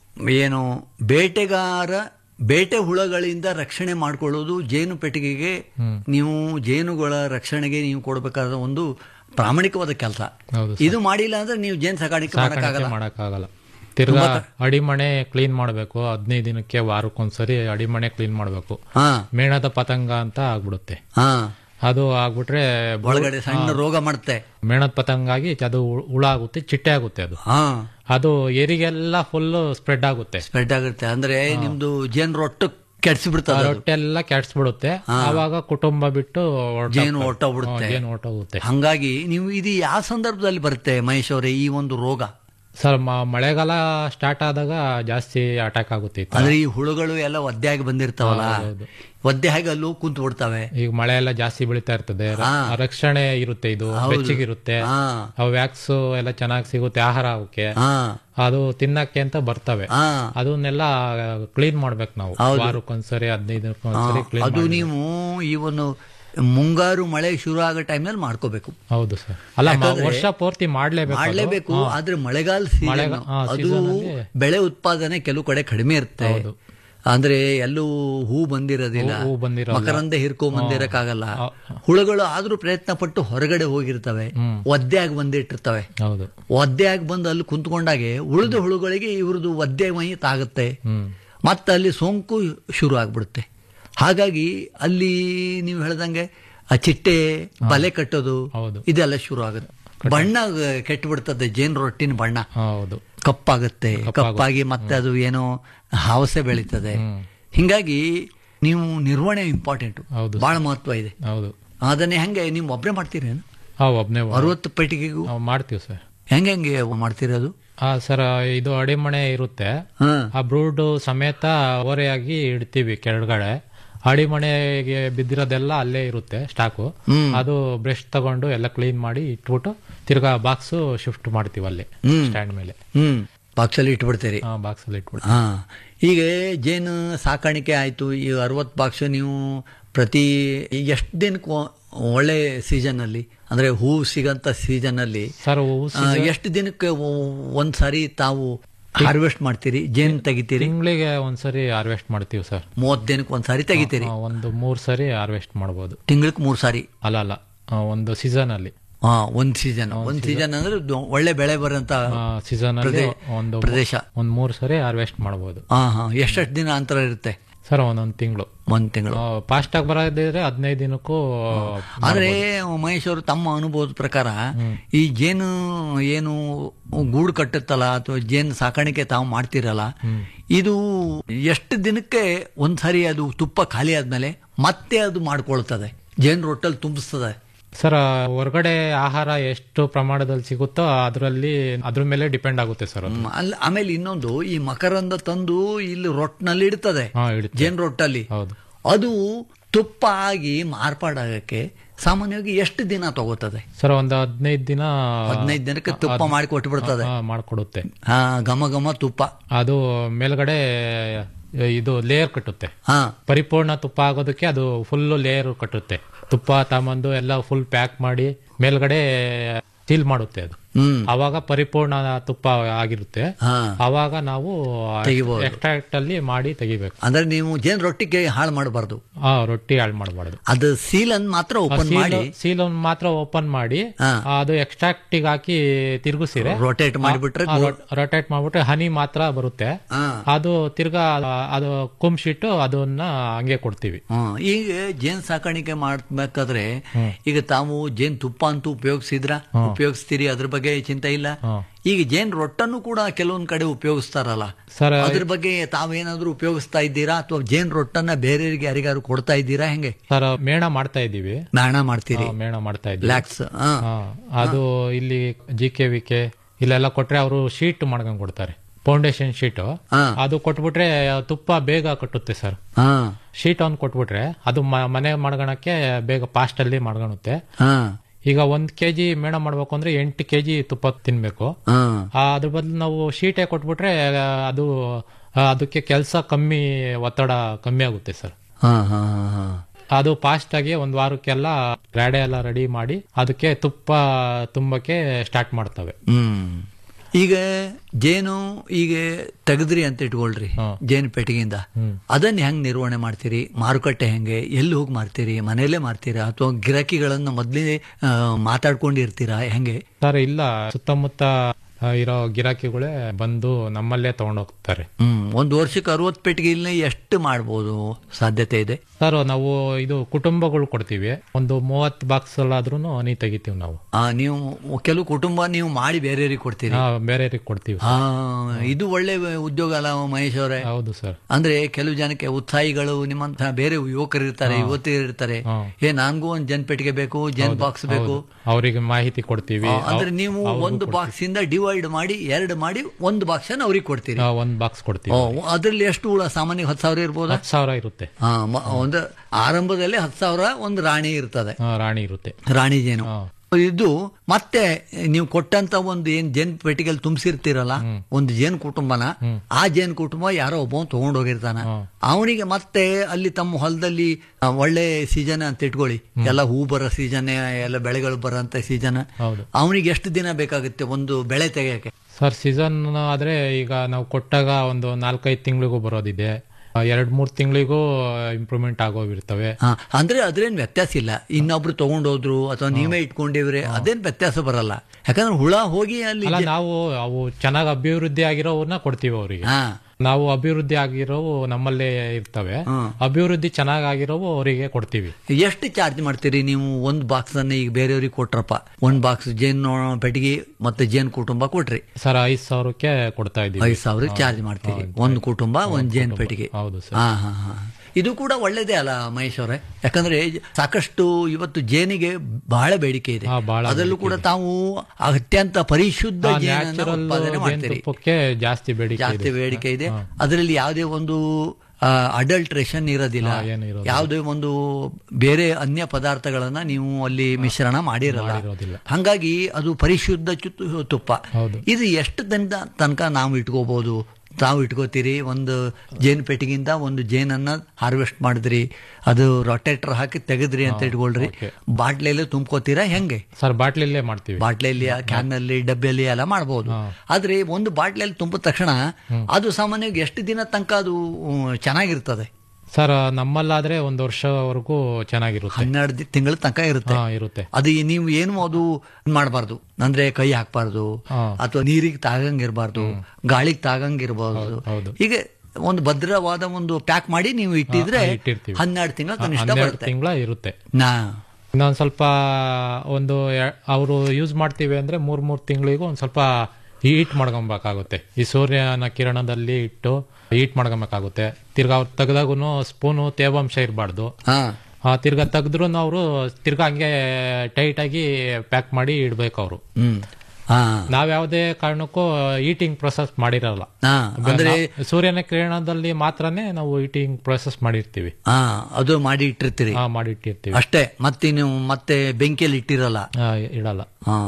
ಏನು ಬೇಟೆಗಾರ ಬೇಟೆ ಹುಳಗಳಿಂದ ರಕ್ಷಣೆ ಮಾಡ್ಕೊಳ್ಳೋದು ಜೇನು ಪೆಟ್ಟಿಗೆಗೆ ನೀವು ಜೇನುಗಳ ರಕ್ಷಣೆಗೆ ನೀವು ಕೊಡಬೇಕಾದ ಒಂದು ಪ್ರಾಮಾಣಿಕವಾದ ಕೆಲಸ ಹೌದು ಇದು ಮಾಡಿಲ್ಲ ಅಂದ್ರೆ ನೀವು ಜೇನು ಸಾಕಾಣಿಕೆ ಸಾಕಾಣಿಕೆ ಮಾಡೋಕ್ಕಾಗಲ್ಲ ಮಾಡಕ್ಕಾಗಲ್ಲ ತಿರ್ಗಾ ಅಡಿಮಣೆ ಕ್ಲೀನ್ ಮಾಡಬೇಕು ಹದಿನೈದು ದಿನಕ್ಕೆ ವಾರಕ್ಕೊಂದ್ಸರಿ ಅಡಿಮಣೆ ಕ್ಲೀನ್ ಮಾಡಬೇಕು ಹಾ ಮೇಣದ ಪತಂಗ ಅಂತ ಆಗ್ಬಿಡುತ್ತೆ ಹಾ ಅದು ಆಗ್ಬಿಟ್ರೆ ಒಳಗಡೆ ಸಣ್ಣ ರೋಗ ಮಾಡುತ್ತೆ ಮೇಣದ ಪತಂಗ ಆಗಿ ಅದು ಹುಳ ಆಗುತ್ತೆ ಚಿಟ್ಟೆ ಆಗುತ್ತೆ ಅದು ಹಾ ಅದು ಏರಿಗೆಲ್ಲ ಫುಲ್ ಸ್ಪ್ರೆಡ್ ಆಗುತ್ತೆ ಸ್ಪ್ರೆಡ್ ಆಗುತ್ತೆ ಅಂದ್ರೆ ನಿಮ್ದು ಜೇನು ರೊಟ್ಟು ಕೆಡ್ಸಿ ಬಿಡ್ತದೆ ಅದು. ರೊಟ್ಟೆ ಎಲ್ಲ ಕೆಡ್ಸ್ಬಿಡುತ್ತೆ ಆವಾಗ ಕುಟುಂಬ ಬಿಟ್ಟು ಹೊರ್ಟೋಗ್ತಾರೆ. ಜೇನು ಹೊರ್ಟೋಗ್ಬಿಡುತ್ತೆ. ಹಾ, ಜೇನು ಹೊರ್ಟೋಗುತ್ತೆ ಹಂಗಾಗಿ ನೀವು ಇದು ಯಾವ ಸಂದರ್ಭದಲ್ಲಿ ಬರುತ್ತೆ ಮಹೇಶ್ ಅವರೇ ಈ ಒಂದು ರೋಗ ಸರ್ ಮ- ಮಳೆಗಾಲ ಸ್ಟಾರ್ಟ್ ಆದಾಗ ಜಾಸ್ತಿ ಅಟ್ಯಾಕ್ ಆಗುತ್ತೆ ಈ ತರ. ಅಂದ್ರೆ ಈ ಹುಳುಗಳು ಎಲ್ಲ ಒದ್ದೆಯಾಗಿ ಬಂದಿರ್ತಾವಲ್ಲ ಹೌದು. ಒದ್ದೆ ಹಾಗೆ ಅಲ್ಲೂ ಕುಂತು ಬಿಡ್ತವೆ ಈಗ ಮಳೆ ಎಲ್ಲ ಜಾಸ್ತಿ ಬೀಳ್ತಾ ಇರ್ತದೆ ರ- ಹಾ. ರಕ್ಷಣೆ ಇರುತ್ತೆ ಇದು ಹೌದು. ಬೆಚ್ಚಗಿರುತ್ತೆ ಹಾ. ಅವು ವ್ಯಾಕ್ಸ್ ಎಲ್ಲ ಚೆನ್ನಾಗಿ ಸಿಗುತ್ತೆ ಆಹಾರ ಅವಕ್ಕೆ ಹಾ ಅದು ತಿನ್ನಕ್ಕೆ ಅಂತ ಬರ್ತವೆ ಹಾ ಅದನ್ನೆಲ್ಲ ಕ್ಲೀನ್ ಮಾಡ್ಬೇಕು ನಾವು ಹೌದು. ವಾರಕ್ಕೊಂದ್ಸರಿ ಹದಿನೈದು ದಿನಕ್ಕೊಂದ್ಸರಿ ಹಾ, ಕ್ಲೀನ್ ಅದು ನೀವು ಈ ಒಂದು ಮುಂಗಾರು ಮಳೆ ಶುರು ಆಗೋ ಟೈಮ್ನಲ್ಲಿ ಮಾಡ್ಕೋಬೇಕು ಹೌದು ಸರ್ ಅಲ್ಲ ಮ- ಯಾಕಂದ್ರೆ ವರ್ಷ ಪೂರ್ತಿ ಮಾಡ್ಲೇಬೇಕು ಅದು. ಮಾಡ್ಲೇಬೇಕು ಹಾ. ಆದ್ರೆ ಮಳೆಗಾಲ ಸೀಸನ್ ಮಳೆಗಾ- ಹಾ, ಅದು season ಅಲ್ಲಿ- ಬೆಳೆ ಉತ್ಪಾದನೆ ಕೆಲವು ಕಡೆ ಕಡಿಮೆ ಇರುತ್ತೆ ಹೌದು. ಅಂದ್ರೆ ಎಲ್ಲೂ ಹೂ ಬಂದಿರೋದಿಲ್ಲ ಹೂ- ಹೂ ಬಂದಿರಲ್ಲ. ಮಕರಂದ ಹಿರ್ಕೊಂಡ್ ಬಂದಿರಕ್ಕಾಗಲ್ಲ ಹಾ. ಹುಳುಗಳು ಆದ್ರೂ ಪ್ರಯತ್ನ ಪಟ್ಟು ಹೊರಗಡೆ ಹೋಗಿರ್ತವೆ ಒದ್ದೆ ಆಗಿ ಬಂದಿಟ್ಟಿರ್ತವೆ ಹೌದು ಒದ್ದೆ ಆಗಿ ಬಂದು ಅಲ್ಲಿ ಕುಂತ್ಕೊಂಡಾಗೆ ಉಳಿದ ಹುಳುಗಳಿಗೆ ಇವ್ರದ್ದು ಒದ್ದೆ ಮೈ ತಾಗುತ್ತೆ ಹ್ಮ್ ಮತ್ತೆ ಅಲ್ಲಿ ಸೋಂಕು ಶುರು ಆಗ್ಬಿಡುತ್ತೆ ಹಾಗಾಗಿ ಅಲ್ಲಿ ನೀವು ಹೇಳ್ದಂಗೆ ಆ ಚಿಟ್ಟೆ ಬಲೆ ಕಟ್ಟೋದು ಹೌದು. ಇದೆಲ್ಲ ಶುರು ಆಗುತ್ತೆ ಬಣ್ಣ ಕೆಟ್ಟು ಬಿಡ್ತದೆ ಜೇನು ರೊಟ್ಟಿನ ಬಣ್ಣ ಹೌದು ಕಪ್ಪಾಗುತ್ತೆ ಕಪ್ಪಾಗಿ ಮತ್ತೆ ಅದು ಏನೋ ಹಾವಸೆ ಬೆಳೀತದೆ ಹಿಂಗಾಗಿ ನೀವು ನಿರ್ವಹಣೆ ಇಂಪಾರ್ಟೆಂಟ್ ಹೌದು ಬಹಳ ಮಹತ್ವ ಇದೆ ಹೌದು ಅದನ್ನೇ ಹೆಂಗೆ ನೀವು ಒಬ್ಬರೇ ಮಾಡ್ತೀರೇನು ಹಾ ಒಬ್ನೇ ಅರವತ್ತು ಪೆಟ್ಟಿಗೆಗೂ ನಾವು ಮಾಡ್ತೀವಿ ಸರ್ ಹೆಂಗೆ ಹೆಂಗೆ ಮಾಡ್ತಿರೋದು ಹಾ ಸರ್ ಇದು ಅಡಿಮಣೆ ಇರುತ್ತೆ ಹಾ ಆ ಬ್ರೂಡ್ ಸಮೇತ ಓರೆಯಾಗಿ ಇಡ್ತೀವಿ ಕೆಳಗಡೆ ಅಡಿಮಣೆಗೆ ಬಿದ್ದಿರೋದೆಲ್ಲ ಅಲ್ಲೇ ಇರುತ್ತೆ ಸ್ಟಾಕು ಅದು ಬ್ರಷ್ ತಗೊಂಡು ಎಲ್ಲ ಕ್ಲೀನ್ ಮಾಡಿ ಇಟ್ಬಿಟ್ಟು ತಿರ್ಗಾ ಬಾಕ್ಸ್ ಶಿಫ್ಟ್ ಮಾಡ್ತೀವಿ ಅಲ್ಲಿ ಸ್ಟ್ಯಾಂಡ್ ಮೇಲೆ ಹ್ಮ್ ಬಾಕ್ಸಲ್ಲಿ ಇಟ್ಬಿಡ್ತೀರಿ ಹಾ ಬಾಕ್ಸ್ ಅಲ್ಲಿ ಇಟ್ಬಿಟ್ಟು ಹಾ ಈಗ ಜೇನು ಸಾಕಾಣಿಕೆ ಆಯ್ತು ಈ ಅರವತ್ತು ಬಾಕ್ಸ್ ನೀವು ಪ್ರತಿ ಎಷ್ಟು ದಿನಕ್ಕೆ ಒ- ಒಳ್ಳೆ ಸೀಸನ್ ಅಲ್ಲಿ ಅಂದ್ರೆ ಹೂ ಸಿಗಂತ ಸೀಸನ್ ಅಲ್ಲಿ ಸರ್ ಆ, ಎಷ್ಟು ದಿನಕ್ಕೆ ಒ- ಒಂದ್ ಸಾರಿ ತಾವು ಹಾರ್ವೆಸ್ಟ್ ಮಾಡ್ತೀರಿ ಜೇನು ತೆಗಿತೀರಿ ತಿಂಗಳಿಗೆ ಒಂದ್ಸರಿ ಹಾರ್ವೆಸ್ಟ್ ಮಾಡ್ತೀವಿ ಸರ್ ಮೂವತ್ತು ದಿನಕ್ಕೆ ಒಂದ್ ಸಾರಿ ತೆಗಿತೀರಿ ಆ, ಒಂದು ಮೂರ್ ಸರಿ ಹಾರ್ವೆಸ್ಟ್ ಮಾಡ್ಬೋದು ತಿಂಗಳಿಗೆ ಮೂರ್ ಸಾರಿ ಅಲ್ಲ ಅಲ್ಲ ಆ, ಒಂದು ಸೀಸನ್ ಅಲ್ಲಿ ಹಾ ಒಂದ್ ಸೀಸನ್ ಒಂದ್ ಸೀಸನ್ ಅಂದ್ರೆ ದೊ- ಒಳ್ಳೆ ಬೆಳೆ ಬರೋಂತ ಸೀಸನ್ ಅಲ್ಲಿ ಪ್ರದೇ- ಒಂದು ಪ್ರದೇಶ. ಒಂದ್ ಮೂರ್ ಸರಿ ಹಾರ್ವೆಸ್ಟ್ ಮಾಡ್ಬೋದು ಹಾ ಹಾ ಎಷ್ಟೆಷ್ಟು ದಿನ ಅಂತರ ಇರುತ್ತೆ ಸರ್ ಒಂದೊಂದ್ ತಿಂಗಳು ಒಂದ್ ತಿಂಗಳು ಫಾಸ್ಟ್ ಆಗಿ ಬರೋದಿದ್ರೆ ಹದಿನೈದು ದಿನಕ್ಕೂ ಆದ್ರೆ ಮಹೇಶ್ ಅವರು ತಮ್ಮ ಅನುಭವದ ಪ್ರಕಾರ ಈ ಜೇನು ಏನು ಗೂಡು ಕಟ್ಟುತ್ತಲ್ಲ ಅಥವಾ ಜೇನು ಸಾಕಾಣಿಕೆ ತಾವು ಮಾಡ್ತಿರಲ್ಲ ಇದು ಎಷ್ಟು ದಿನಕ್ಕೆ ಒಂದ್ಸರಿ ಅದು ತುಪ್ಪ ಖಾಲಿ ಆದ್ಮೇಲೆ ಮತ್ತೆ ಅದು ಮಾಡ್ಕೊಳ್ತದೆ ಜೇನು ರೊಟ್ಟಲ್ಲಿ ತುಂಬಿಸ್ತದೆ ಸರ್ ಹೊರಗಡೆ ಆಹಾರ ಎಷ್ಟು ಪ್ರಮಾಣದಲ್ಲಿ ಸಿಗುತ್ತೋ ಅದರಲ್ಲಿ ಅದ್ರ ಮೇಲೆ ಡಿಪೆಂಡ್ ಆಗುತ್ತೆ ಸರ್ ಅದು ಹ್ಮ್, ಅಲ್ಲ ಆಮೇಲೆ ಇನ್ನೊಂದು ಈ ಮಕರಂದ ತಂದು ಇಲ್ಲಿ ರೊಟ್ಟಿನಲ್ಲಿ ಇಡ್ತದೆ ಹಾ ಇಡುತ್ತೆ ಜೇನು ರೊಟ್ಟಲ್ಲಿ ಹೌದು ಅದು ತುಪ್ಪ ಆಗಿ ಮಾರ್ಪಾಡಾಗಕ್ಕೆ ಸಾಮಾನ್ಯವಾಗಿ ಎಷ್ಟು ದಿನ ತಗೋತದೆ ಸರ್ ಒಂದು ಹದಿನೈದು ದಿನ ಹದಿನೈದು ದಿನಕ್ಕೆ ತುಪ್ಪ ಮಾಡಿ ಕೊಟ್ಟು ಬಿಡ್ತದೆ ಆ, ಮಾಡ್ಕೊಡುತ್ತೆ ಹಾ ಘಮ ಘಮ ತುಪ್ಪ ಅದು ಮೇಲ್ಗಡೆ ಇದು ಲೇಯರ್ ಕಟ್ಟುತ್ತೆ ಹಾ ಪರಿಪೂರ್ಣ ತುಪ್ಪ ಆಗೋದಕ್ಕೆ ಅದು ಫುಲ್ ಲೇಯರ್ ಕಟ್ಟುತ್ತೆ ತುಪ್ಪ ತಗೊಂಬಂದು ಎಲ್ಲ ಫುಲ್ ಪ್ಯಾಕ್ ಮಾಡಿ ಮೇಲ್ಗಡೆ ಸೀಲ್ ಮಾಡುತ್ತೆ ಅದು ಹ್ಮ್ ಅವಾಗ ಪರಿಪೂರ್ಣ ತುಪ್ಪ ಆಗಿರುತ್ತೆ ಹಾ ಅವಾಗ ನಾವು ತೆಗಿಬೋದು. ಎಕ್ಸ್ಟ್ರಾಕ್ಟ್ ಅಲ್ಲಿ ಮಾಡಿ ತೆಗಿಬೇಕು ಅಂದ್ರೆ ನೀವು ಜೇನ್ ರೊಟ್ಟಿಗೆ ಹಾಳು ಮಾಡಬಾರ್ದು ಆ ರೊಟ್ಟಿ ಹಾಳು ಮಾಡಬಾರ್ದು ಅದು ಸೀಲ್ ಅನ್ನು ಮಾತ್ರ ಓಪನ್ ಮಾಡಿ ಸೀಲ್ ಮಾತ್ರ ಓಪನ್ ಮಾಡಿ ಹಾ. ಅದು ಎಕ್ಸ್ಟ್ರಾಕ್ಟ್ ಹಾಕಿ ತಿರುಗಿಸಿರೆ ರೊಟೇಟ್ ಮಾಡಿಬಿಟ್ರೆ ರೊಟೇಟ್ ಮಾಡ್ಬಿಟ್ರೆ ಹನಿ ಮಾತ್ರ ಬರುತ್ತೆ ಹಾ ಅದು ತಿರ್ಗಾ ಅದು ಕುಂಬ್ಸಿಟ್ಟು ಅದನ್ನ ಹಂಗೆ ಕೊಡ್ತೀವಿ ಹ್ಮ್. ಈಗ ಜೇನ್ ಸಾಕಾಣಿಕೆ ಮಾಡ್ಬೇಕಾದ್ರೆ ಈಗ ತಾವು ಜೇನ್ ತುಪ್ಪ ಅಂತೂ ಉಪಯೋಗಿಸಿದ್ರ ಉಪಯೋಗಿಸ್ತೀರಿ ಅದ್ರ ಬಗ್ಗೆ ಚಿಂತೆ ಇಲ್ಲ ಹ್ಮ್. ಈಗ ಜೇನ್ ರೊಟ್ಟನ್ನು ಕೂಡ ಕೆಲವೊಂದ್ ಕಡೆ ಉಪಯೋಗಿಸ್ತಾರಲ್ಲ ಸರ್ ಅದ್ರ ಬಗ್ಗೆ ತಾವೇನಾದ್ರೂ ಉಪಯೋಗಿಸ್ತಾ ಇದ್ದೀರಾ ಅಥವಾ ಜೇನ್ ರೊಟ್ಟನ್ನ ಬೇರೆಯವರಿಗೆ ಯಾರಿಗಾರು ಕೊಡ್ತಾ ಇದ್ದೀರಾ ಹೆಂಗೆ ಸರ್ ಮೇಣ ಮಾಡ್ತಾ ಇದ್ದೀವಿ ಮ್ಯಾಣ ಮಾಡ್ತೀರಿ ಆ, ಮೇಣ ಮಾಡ್ತಾ ಇದ್ದೀವಿ ಲ್ಯಾಕ್ಸ್ ಹಾ, ಅದು ಇಲ್ಲಿ ಜಿ ಕೆ ವಿ ಕೆ ಇಲ್ಲೆಲ್ಲ ಕೊಟ್ರೆ ಅವರು ಶೀಟ್ ಮಾಡ್ಕೊಂಡ್ ಕೊಡ್ತಾರೆ ಫೌಂಡೇಶನ್ ಶೀಟ್ ಹಾ. ಅದು ಕೊಟ್ಬಿಟ್ರೆ ತುಪ್ಪ ಬೇಗ ಕಟ್ಟುತ್ತೆ ಸರ್ ಹಾ ಶೀಟ್ ಒಂದು ಕೊಟ್ಬಿಟ್ರೆ ಅದು ಮ- ಮನೆ ಮಾಡ್ಕೊಳಕ್ಕೆ ಬೇಗ ಫಾಸ್ಟ್ ಅಲ್ಲಿ ಮಾಡ್ಕೊಳುತ್ತೆ ಹಾ ಈಗ ಒಂದ್ ಕೆಜಿ ಮೇಣ ಮಾಡ್ಬೇಕು ಅಂದ್ರೆ ಎಂಟು ಕೆಜಿ ತುಪ್ಪ ತಿನ್ಬೇಕು ಹಾ ಆ, ಅದ್ರ ಬದಲು ನಾವು ಶೀಟೇ ಕೊಟ್ಬಿಟ್ರೆ ಆ, ಅದು ಆ, ಅದಕ್ಕೆ ಕೆಲಸ ಕಮ್ಮಿ ಒತ್ತಡ ಕಮ್ಮಿ ಆಗುತ್ತೆ ಸರ್ ಹಾ ಹಾ ಹಾ ಅದು ಫಾಸ್ಟ್ ಆಗಿ ಒಂದ್ ವಾರಕ್ಕೆಲ್ಲ ರಾಡೆ ಎಲ್ಲ ರೆಡಿ ಮಾಡಿ ಅದಕ್ಕೆ ತುಪ್ಪ ತುಂಬಕ್ಕೆ ಸ್ಟಾರ್ಟ್ ಮಾಡ್ತವೆ ಹ್ಮ್ ಈಗ ಜೇನು ಈಗ ತೆಗೆದ್ರಿ ಅಂತ ಇಟ್ಕೊಳ್ರಿ ಹಾ. ಜೇನು ಪೆಟ್ಟಿಗೆಯಿಂದ ಹ್ಮ್. ಅದನ್ನ ಹೆಂಗ್ ನಿರ್ವಹಣೆ ಮಾಡ್ತೀರಿ ಮಾರುಕಟ್ಟೆ ಹೆಂಗೆ ಎಲ್ಲಿ ಹೋಗಿ ಮಾರ್ತೀರಿ ಮನೆಯಲ್ಲೇ ಮಾರ್ತೀರಾ ಅಥವಾ ಗಿರಾಕಿಗಳನ್ನ ಮೊದ್ಲೇ ಆ, ಮಾತಾಡ್ಕೊಂಡಿರ್ತೀರಾ ಹೆಂಗೆ ಸರ್ ಇಲ್ಲ ಸುತ್ತಮುತ್ತ ಆ, ಇರೋ ಗಿರಾಕಿಗಳೇ ಬಂದು ನಮ್ಮಲ್ಲೇ ತಗೊಂಡೋಗ್ತಾರೆ ಹ್ಮ್ ಒಂದು ವರ್ಷಕ್ಕೆ ಅರವತ್ತು ಪೆಟ್ಟಿಗೆ ಇಲ್ಲಿ ಎಷ್ಟು ಮಾಡ್ಬೋದು ಸಾಧ್ಯತೆ ಇದೆ ಸರ್ ನಾವು ಇದು ಕುಟುಂಬಗಳು ಕೊಡ್ತೀವಿ ಒಂದು ಮೂವತ್ತು ಬಾಕ್ಸ್ ಆದ್ರೂ ಹನಿ ತೆಗಿತೀವಿ ನಾವು ಆ, ನೀವು ಕೆಲವು ಕುಟುಂಬ ನೀವು ಮಾಡಿ ಬೇರೆಯವ್ರಿಗೆ ಕೊಡ್ತೀರಿ ಆ, ಬೇರೆಯವ್ರಿಗೆ ಕೊಡ್ತೀವಿ ಆ ಇದು ಒಳ್ಳೆ ಉದ್ಯೋಗ ಅಲ್ಲ ಮಹೇಶ್ ಅವರೇ ಹೌದು ಸರ್ ಅಂದ್ರೆ ಕೆಲವು ಜನಕ್ಕೆ ಉತ್ಸಾಹಿಗಳು ನಿಮ್ಮಂತಹ ಬೇರೆ ಯುವಕರು ಇರ್ತಾರೆ ಯುವತಿಯರು ಇರ್ತಾರೆ ಹಾ. ಏ ನನ್ಗೂ ಒಂದ್ ಜನ್ ಪೆಟ್ಟಿಗೆ ಬೇಕು ಜನ್ ಬಾಕ್ಸ್ ಬೇಕು ಅವರಿಗೆ ಮಾಹಿತಿ ಕೊಡ್ತೀವಿ ಆ, ಅಂದ್ರೆ ನೀವು ಒಂದು ಬಾಕ್ಸ್ ಇಂದ ಡಿವೈಡ್ ಮಾಡಿ ಎರಡು ಮಾಡಿ ಒಂದು ಬಾಕ್ಸ್ ಅನ್ನ ಅವ್ರಿಗೆ ಕೊಡ್ತೀರಿ ಆ, ಒಂದ್ ಬಾಕ್ಸ್ ಕೊಡ್ತೀವಿ ಓ, ಅದ್ರಲ್ಲಿ ಎಷ್ಟು ಹುಳ ಸಾಮಾನ್ಯ ಹತ್ತು ಸಾವಿರ ಇರ್ಬೋದಾ ಹತ್ತು ಸಾವಿರ ಇರುತ್ತೆ ಹಾ ಮ- ಒಂದು ಆರಂಭದಲ್ಲಿ ಹತ್ತು ಸಾವಿರ ಒಂದು ರಾಣಿ ಇರ್ತದೆ ಆ, ರಾಣಿ ಇರುತ್ತೆ ರಾಣಿ ಜೇನು ಹಾ. ಇದು ಮತ್ತೆ ನೀವು ಕೊಟ್ಟಂತ ಒಂದು ಏನ್ ಜೇನ್ ಪೆಟ್ಟಿಗೆಲ್ ತುಂಬಿಸಿರ್ತೀರಲ್ಲ ಒಂದು ಜೇನ್ ಕುಟುಂಬನ ಆ ಜೇನ್ ಕುಟುಂಬ ಯಾರೋ ಒಬ್ಬ ತಗೊಂಡ್ ಹೋಗಿರ್ತಾನ ಅವನಿಗೆ ಮತ್ತೆ ಅಲ್ಲಿ ತಮ್ಮ ಹೊಲದಲ್ಲಿ ಆ, ಒಳ್ಳೆ ಸೀಸನ್ ಅಂತ ಇಟ್ಕೊಳ್ಳಿ ಎಲ್ಲ ಹೂ ಬರೋ ಸೀಸನ್ ಎಲ್ಲ ಬೆಳೆಗಳು ಬರೋಂತ ಸೀಸನ್ ಹೌದು ಅವನಿಗೆ ಎಷ್ಟು ದಿನ ಬೇಕಾಗುತ್ತೆ ಒಂದು ಬೆಳೆ ತೆಗೆಯಕ್ಕೆ ಸರ್ ಸೀಸನ್ ಆದ್ರೆ ಈಗ ನಾವು ಕೊಟ್ಟಾಗ ಒಂದು ನಾಲ್ಕೈದು ತಿಂಗಳಿಗೂ ಬರೋದಿದೆ ಆ, ಎರಡ್ ಮೂರ್ ತಿಂಗಳಿಗೂ ಇಂಪ್ರೂವ್ಮೆಂಟ್ ಆಗೋಗಿರ್ತವೆ ಹಾ ಅಂದ್ರೆ ಅದ್ರೇನ್ ವ್ಯತ್ಯಾಸ ಇಲ್ಲ ಇನ್ನೊಬ್ರು ತಗೊಂಡೋದ್ರು ಅಥವಾ ನೀವೇ ಇಟ್ಕೊಂಡಿವ್ರೆ ಅದೇನ್ ವ್ಯತ್ಯಾಸ ಬರಲ್ಲ ಯಾಕಂದ್ರೆ ಹುಳ ಹೋಗಿ ಅಲ್ಲಿ ಅಲ್ಲ ನಾವು ಅವು ಚೆನ್ನಾಗಿ ಅಭಿವೃದ್ಧಿ ಆಗಿರೋವನ್ನ ಕೊಡ್ತೀವಿ ಅವರಿಗೆ ಹಾ ನಾವು ಅಭಿವೃದ್ಧಿ ಆಗಿರೋವು ನಮ್ಮಲ್ಲೇ ಇರ್ತವೆ ಅಭಿವೃದ್ಧಿ ಚೆನ್ನಾಗಿರೋವು ಅವರಿಗೆ ಕೊಡ್ತೀವಿ ಎಷ್ಟು ಚಾರ್ಜ್ ಮಾಡ್ತೀರಿ ನೀವು ಒಂದು ಬಾಕ್ಸ್ ಅನ್ನ ಈಗ ಬೇರೆಯವ್ರಿಗೆ ಕೊಟ್ರಪ್ಪ ಒಂದ್ ಬಾಕ್ಸ್ ಜೇನು ಪೆಟ್ಟಿಗೆ ಮತ್ತೆ ಜೇನ್ ಕುಟುಂಬ ಕೊಟ್ರಿ ಸರ್ ಐದ್ ಸಾವಿರಕ್ಕೆ ಕೊಡ್ತಾ ಇದೀವಿ ಐದು ಸಾವಿರ ಚಾರ್ಜ್ ಮಾಡ್ತೀರಿ ಒಂದು ಕುಟುಂಬ ಒಂದ್ ಜೇನ್ ಪೆಟ್ಟಿಗೆ ಹೌದು ಸರ್ ಹಾ ಹಾ ಹಾ ಇದು ಕೂಡ ಒಳ್ಳೇದೇ ಅಲ್ಲ ಮಹೇಶ್ ಅವರೇ ಯಾಕಂದ್ರೆ ಸಾಕಷ್ಟು ಇವತ್ತು ಜೇನಿಗೆ ಬಹಳ ಬೇಡಿಕೆ ಇದೆ ಹಾ, ಬಹಳ ಅದರಲ್ಲೂ ಕೂಡ ತಾವು ಅತ್ಯಂತ ಪರಿಶುದ್ಧ ಜೇನನ್ನ ನ್ಯಾಚುರಲ್ ಉತ್ಪಾದನೆ ಮಾಡ್ತೀರಿ ತುಪ್ಪಕ್ಕೆ ಜಾಸ್ತಿ ಬೇಡಿಕೆ ಜಾಸ್ತಿ ಇದೆ ಬೇಡಿಕೆ ಇದೆ ಅದರಲ್ಲಿ ಯಾವುದೇ ಒಂದು ಅಡಲ್ಟ್ರೇಷನ್ ಇರೋದಿಲ್ಲ ಹಾ, ಏನು ಇರೋದಿಲ್ಲ. ಯಾವುದೇ ಒಂದು ಬೇರೆ ಅನ್ಯ ಪದಾರ್ಥಗಳನ್ನ ನೀವು ಅಲ್ಲಿ ಮಿಶ್ರಣ ಮಾಡಿರಲ್ಲ ಮಾಡಿರೋದಿಲ್ಲ. ಹಂಗಾಗಿ ಅದು ಪರಿಶುದ್ಧ ಚು- ತುಪ್ಪ ಹೌದು. ಇದು ಎಷ್ಟು ದಿನದ ತನಕ ನಾವು ಇಟ್ಕೋಬಹುದು ತಾವು ಇಟ್ಕೋತೀರಿ ಒಂದು ಜೇನು ಪೆಟ್ಟಿಗಿಂದ ಒಂದು ಜೇನನ್ನ ಹಾರ್ವೆಸ್ಟ್ ಮಾಡಿದ್ರಿ ಅದು ರೊಟೇಟರ್ ಹಾಕಿ ತೆಗೆದ್ರಿ ಅಂತ ಇಟ್ಕೊಳ್ರಿ okay. ಬಾಟ್ಲೆಲ್ಲ ತುಂಬ್ಕೋತೀರಾ ಹೆಂಗೆ ಸರ್ ಬಾಟ್ಲಲ್ಲೇ ಮಾಡ್ತೀವಿ ಬಾಟ್ಲಿಯಲ್ಲಿ ಕ್ಯಾನ್ನಲ್ಲಿ ಡಬ್ಬಿಯಲ್ಲಿ ಎಲ್ಲ ಮಾಡಬಹುದು ಆದ್ರೆ ಒಂದು ಬಾಟ್ಲಿಯಲ್ಲಿ ತುಂಬಿದ ತಕ್ಷಣ ಅದು ಸಾಮಾನ್ಯವಾಗಿ ಎಷ್ಟು ದಿನ ತನಕ ಅದು ಉಮ್, ಚೆನ್ನಾಗಿರ್ತದೆ ಸರ್ ನಮ್ಮಲ್ಲಾದ್ರೆ ಒಂದ್ ವರ್ಷವರೆಗೂ ಚೆನ್ನಾಗಿರುತ್ತೆ ಹನ್ನೆರಡು ತಿಂಗಳ ತನಕ ಇರುತ್ತೆ ಹಾ ಇರುತ್ತೆ ಅದು ನೀವು ಏನು ಅದು ಮಾಡಬಾರ್ದು ಅಂದ್ರೆ ಕೈ ಹಾಕ್ಬಾರ್ದು ಹಾ. ಅಥವಾ ನೀರಿಗೆ ತಾಗಂಗಿರ್ಬಾರ್ದು ಗಾಳಿಗೆ ತಾಗಂಗಿರ್ಬಾರ್ದು ಹೌದು. ಹೀಗೆ ಒಂದು ಭದ್ರವಾದ ಒಂದು ಪ್ಯಾಕ್ ಮಾಡಿ ನೀವು ಇಟ್ಟಿದ್ರೆ ಹಾ, ಇಟ್ಟಿರ್ತೀವಿ. ಹನ್ನೆರಡು ತಿಂಗಳ ಕನಿಷ್ಠ ಹನ್ನೆರಡು ಬರುತ್ತೆ ತಿಂಗಳ ಇರುತ್ತೆ ನಾ ಇನ್ನೊಂದ್ ಸ್ವಲ್ಪ ಒಂದು ಅವರು ಯೂಸ್ ಮಾಡ್ತೀವಿ ಅಂದ್ರೆ ಮೂರ್ ಮೂರ್ ತಿಂಗಳಿಗೂ ಒಂದ್ ಸ್ವಲ್ಪ ಹೀಟ್ ಮಾಡ್ಕೊಬೇಕಾಗುತ್ತೆ ಈ ಸೂರ್ಯನ ಕಿರಣದಲ್ಲಿ ಇಟ್ಟು ಹೀಟ್ ಮಾಡ್ಕೊಬೇಕಾಗುತ್ತೆ ತಿರ್ಗಾ ಅವ್ರು ತೆಗ್ದಾಗೂ ಸ್ಪೂನು ತೇವಾಂಶ ಇರಬಾರ್ದು ಹಾ ಆ ತಿರ್ಗಾ ತೆಗೆದ್ರು ಅವರು ತಿರ್ಗಾ ಹಂಗೆ ಟೈಟ್ ಆಗಿ ಪ್ಯಾಕ್ ಮಾಡಿ ಇಡ್ಬೇಕು ಅವರು ಹ್ಮ್ ಹಾ ನಾವ್ ಯಾವುದೇ ಕಾರಣಕ್ಕೂ ಈಟಿಂಗ್ ಪ್ರೊಸೆಸ್ ಮಾಡಿರಲ್ಲ ಹಾ ಅಂದ್ರೆ ನಾವು ಸೂರ್ಯನ ಕಿರಣದಲ್ಲಿ ಮಾತ್ರನೇ ನಾವು ಈಟಿಂಗ್ ಪ್ರೊಸೆಸ್ ಮಾಡಿರ್ತೀವಿ ಹಾ ಅದು ಮಾಡಿ ಇಟ್ಟಿರ್ತೀರಿ ಹಾ ಮಾಡಿ ಇಟ್ಟಿರ್ತೀವಿ ಅಷ್ಟೇ ಮತ್ತೆ ನೀವು ಮತ್ತೆ ಬೆಂಕಿಯಲ್ಲಿ ಇಟ್ಟಿರಲ್ಲ ಆ, ಇಡಲ್ಲ ಹಾ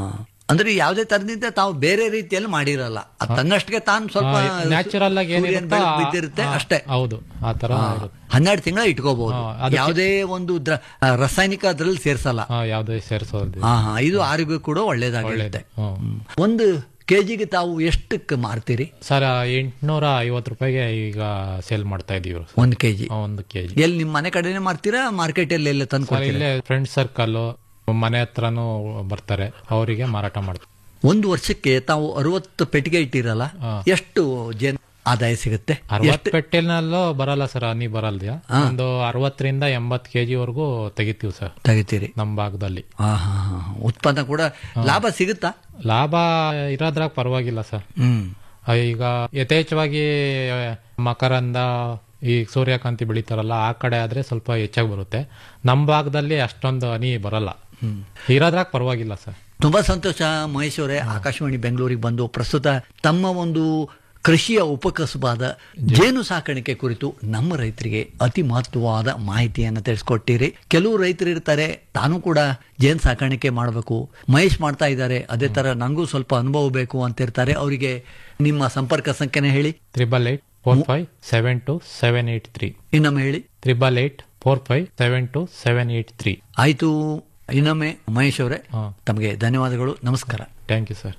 ಅಂದ್ರೆ ಯಾವುದೇ ತರದಿಂದ ತಾವು ಬೇರೆ ರೀತಿಯಲ್ಲಿ ಮಾಡಿರಲ್ಲ ಅದು ತನ್ನಷ್ಟಕ್ಕೆ ತಾನು ಸ್ವಲ್ಪ ನ್ಯಾಚುರಲ್ ಆಗಿ ಸೂರ್ಯನ ಏನಿರುತ್ತೋ ಬೆಳಕು ಆ- ಬಿದ್ದಿರುತ್ತೆ ಆ- ಅಷ್ಟೇ ಹೌದು ಆ ತರ ಇರುತ್ತೆ. ಹನ್ನೆರಡು ತಿಂಗಳ ಇಟ್ಕೋಬಹುದು ಹಾ, ಅದಕ್ಕೆ- ಯಾವುದೇ ಒಂದು ದ್ರ- ಆ, ರಾಸಾಯನಿಕ ಅದ್ರಲ್ಲಿ ಸೇರ್ಸಲ್ಲ ಹಾ, ಯಾವ್ದೇ ಸೇರಿಸೋದು ಹಾ ಹಾ ಇದು ಆರೋಗ್ಯ ಕೂಡ ಒಳ್ಳೇದಾಗಿರುತ್ತೆ ಹ್ಮ್. ಒಂದು ಕೆಜಿಗೆ ತಾವು ಎಷ್ಟಕ್ಕೆ ಮಾರ್ತೀರಿ ಸರ್ ಎಂಟ್ನೂರ ಐವತ್ತು ರೂಪಾಯಿಗೆ ಈಗ ಸೇಲ್ ಮಾಡ್ತಾ ಇದೀವಿ ಒಂದು ಕೆಜಿ ಒಂದು ಕೆಜಿ ಎಲ್ಲಿ ನಿಮ್ಮ ಮನೆ ಕಡೆನೆ ಮಾರ್ತೀರಾ ಮಾರ್ಕೆಟ್ ಅಲ್ಲಿ ಎಲ್ಲ ತಂದು ಸರ್ ಕೊಡ್ತೀರಾ ಇಲ್ಲೇ ಫ್ರೆಂಡ್ ಸರ್ಕಲ್ ಮನೆ ಹತ್ರನೂ ಬರ್ತಾರೆ ಅವರಿಗೆ ಮಾರಾಟ ಮಾಡ್ತಾರೆ ಒಂದು ವರ್ಷಕ್ಕೆ ತಾವು ಅರವತ್ತು ಪೆಟ್ಟಿಗೆ ಇಟ್ಟಿರಲ್ಲ ಎಷ್ಟು ಜೇನು ಆದಾಯ ಸಿಗುತ್ತೆ ಅರವತ್ತು ಪೆಟ್ಟಿನಲ್ಲೂ ಬರಲ್ಲ ಸರ್ ಹನಿ ಬರಲ್ದ್ಯಾ ಒಂದು ಅರವತ್ತರಿಂದ ಎಂಬತ್ತು ಕೆಜಿ ವರೆಗೂ ತೆಗಿತೀವಿ ಸರ್ ತೆಗಿತೀರಿ ನಮ್ಮ ಭಾಗದಲ್ಲಿ ಹಾ ಹಾ ಹಾ ಉತ್ಪನ್ನ ಕೂಡ ಲಾಭ ಸಿಗುತ್ತಾ ಲಾಭ ಇರೋದ್ರಾಗ ಪರವಾಗಿಲ್ಲ ಸರ್ ಹ್ಮ್ ಆ, ಈಗ ಯಥೇಚ್ಛವಾಗಿ ಮಕರಂದ ಈ ಸೂರ್ಯಕಾಂತಿ ಬೆಳಿತಾರಲ್ಲ ಆ ಕಡೆ ಆದ್ರೆ ಸ್ವಲ್ಪ ಹೆಚ್ಚಾಗಿ ಬರುತ್ತೆ ನಮ್ಮ ಭಾಗದಲ್ಲಿ ಅಷ್ಟೊಂದು ಹನಿ ಬರಲ್ಲ ಇರೋದ್ರಾಗ ಪರವಾಗಿಲ್ಲ ಸರ್ ತುಂಬಾ ಸಂತೋಷ ಮಹೇಶ್ ಅವರೇ ಆಕಾಶವಾಣಿ ಬೆಂಗಳೂರಿಗೆ ಬಂದು ಪ್ರಸ್ತುತ ತಮ್ಮ ಒಂದು ಕೃಷಿಯ ಉಪಕಸುಬಾದ ಜೇನು ಸಾಕಾಣಿಕೆ ಕುರಿತು ನಮ್ಮ ರೈತರಿಗೆ ಅತಿ ಮಹತ್ವವಾದ ಮಾಹಿತಿಯನ್ನು ತಿಳಿಸ್ಕೊಟ್ಟಿರಿ ಕೆಲವು ರೈತರು ಇರ್ತಾರೆ ತಾನು ಕೂಡ ಜೇನು ಸಾಕಾಣಿಕೆ ಮಾಡಬೇಕು ಮಹೇಶ್ ಮಾಡ್ತಾ ಇದ್ದಾರೆ ಅದೇ ತರ ನಂಗೂ ಸ್ವಲ್ಪ ಅನುಭವ ಬೇಕು ಅಂತ ಇರ್ತಾರೆ ಅವರಿಗೆ ನಿಮ್ಮ ಸಂಪರ್ಕ ಸಂಖ್ಯೆನ ಹೇಳಿ triple eight four five seven two seven eight three ಇನ್ನೊಮ್ಮೆ ಹೇಳಿ triple eight four five seven two seven eight three ಆಯ್ತು ಇನ್ನೊಮ್ಮೆ ಮಹೇಶ್ ಅವರೇ ಹಾ. ತಮಗೆ ಧನ್ಯವಾದಗಳು ನಮಸ್ಕಾರ ಥ್ಯಾಂಕ್ ಯು ಸರ್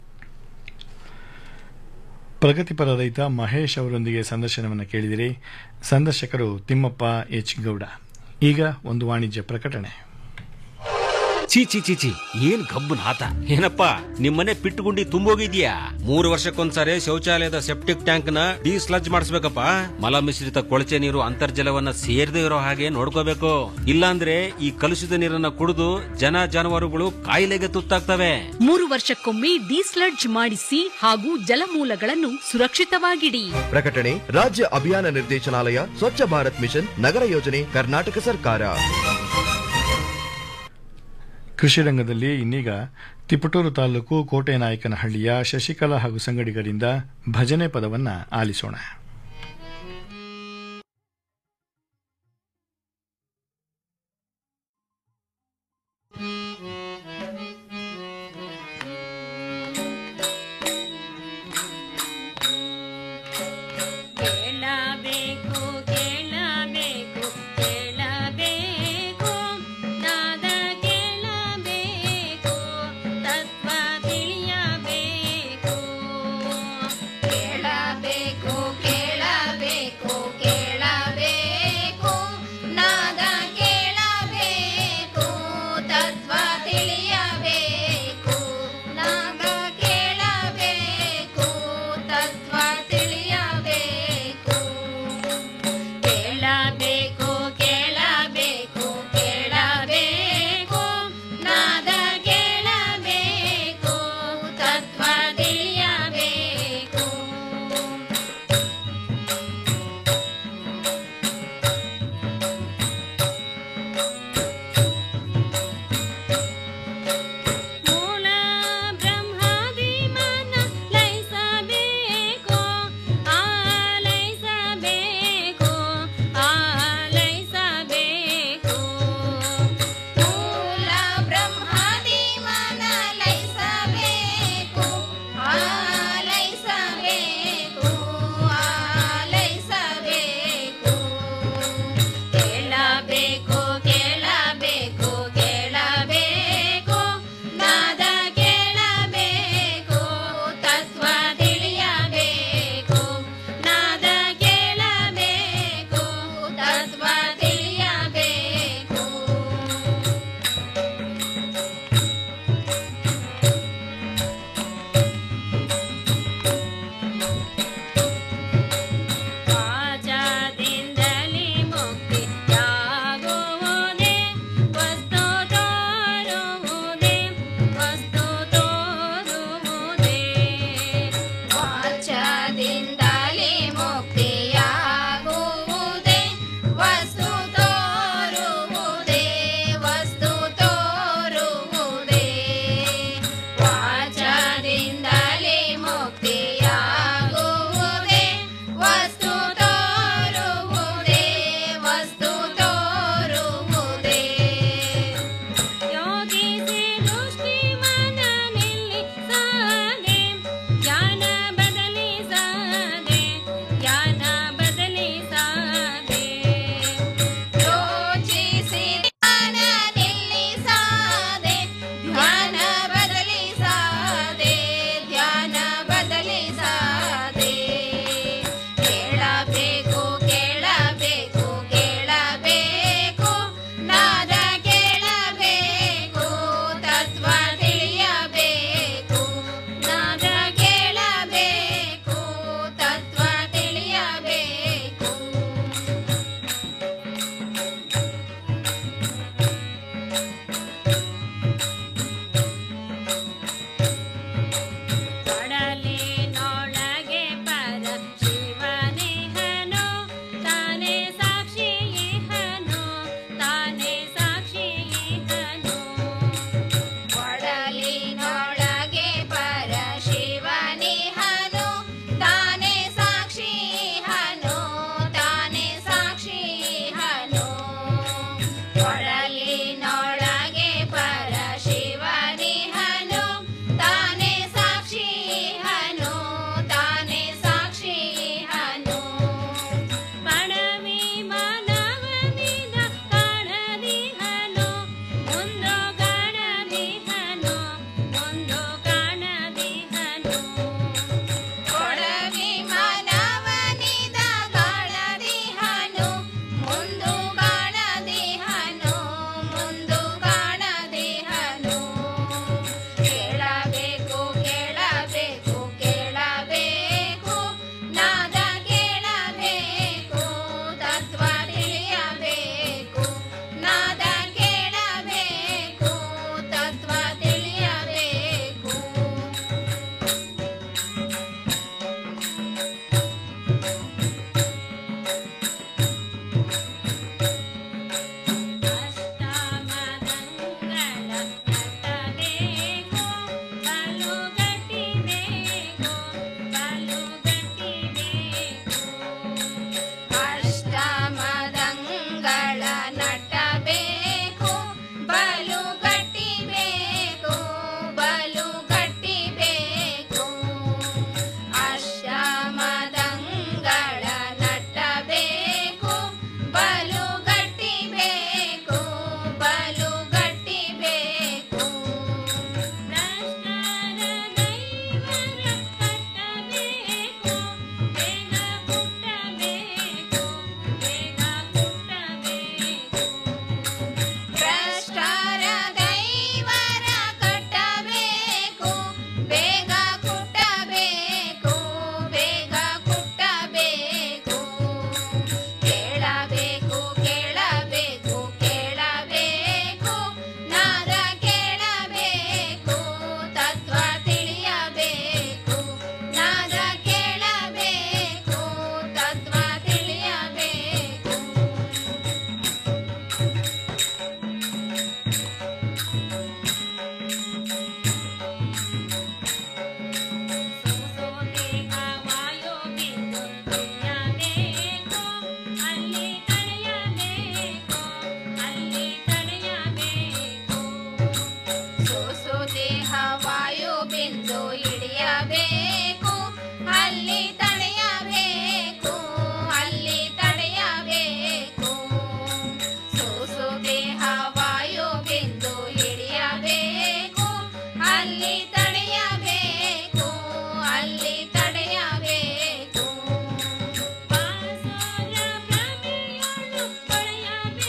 ಪ್ರಗತಿಪರ ರೈತ ಮಹೇಶ್ ಅವರೊಂದಿಗೆ ಸಂದರ್ಶನವನ್ನು ಕೇಳಿದಿರಿ ಸಂದರ್ಶಕರು ತಿಮ್ಮಪ್ಪ ಎಚ್ ಗೌಡ ಈಗ ಒಂದು ವಾಣಿಜ್ಯ ಪ್ರಕಟಣೆ ಚೀ ಚಿ ಚಿ ಚಿ ಏನ್ ಕಬ್ಬನ್ ಆತ ಏನಪ್ಪ ನಿಮ್ಮನೆ ಪಿಟ್ಟುಗುಂಡಿ ತುಂಬೋಗಿದ್ಯಾ ಮೂರು ವರ್ಷಕ್ಕೊಂದ್ಸರಿ ಶೌಚಾಲಯದ ಸೆಪ್ಟಿಕ್ ಟ್ಯಾಂಕ್ ನ ಡಿಸ್ಲಜ್ ಮಾಡಿಸ್ಬೇಕಪ್ಪ ಮಲ ಮಿಶ್ರಿತ ಕೊಳಚೆ ನೀರು ಅಂತರ್ಜಲವನ್ನ ಸೇರದೇ ಇರೋ ಹಾಗೆ ನೋಡ್ಕೋಬೇಕು ಇಲ್ಲಾಂದ್ರೆ ಈ ಕಲುಷಿತ ನೀರನ್ನ ಕುಡಿದು ಜನ ಜಾನುವಾರುಗಳು ಕಾಯಿಲೆಗೆ ತುತ್ತಾಗ್ತವೆ ಮೂರು ವರ್ಷಕ್ಕೊಮ್ಮೆ ಡಿಸ್ಲಡ್ಜ್ ಮಾಡಿಸಿ ಹಾಗೂ ಜಲಮೂಲಗಳನ್ನು ಸುರಕ್ಷಿತವಾಗಿಡಿ ಪ್ರಕಟಣೆ ರಾಜ್ಯ ಅಭಿಯಾನ ನಿರ್ದೇಶನಾಲಯ ಸ್ವಚ್ಛ ಭಾರತ್ ಮಿಷನ್ ನಗರ ಯೋಜನೆ ಕರ್ನಾಟಕ ಸರ್ಕಾರ ಕೃಷಿ ರಂಗದಲ್ಲಿ ಇನ್ನೀಗ ತಿಪಟೂರು ತಾಲೂಕು ಕೋಟೆ ನಾಯಕನಹಳ್ಳಿಯ ಶಶಿಕಲಾ ಹಾಗೂ ಸಂಗಡಿಗರಿಂದ ಭಜನೆ ಪದವನ್ನ ಆಲಿಸೋಣ ಕೇಳಬೇಕು ಕೇಳಬೇಕು ಕೇಳಬೇಕು ನಾದ ಕೇಳಬೇಕು ತತ್ವ ತಿಳಿಯಬೇಕು ಕೇಳಬೇಕು ಕೇಳಬೇಕು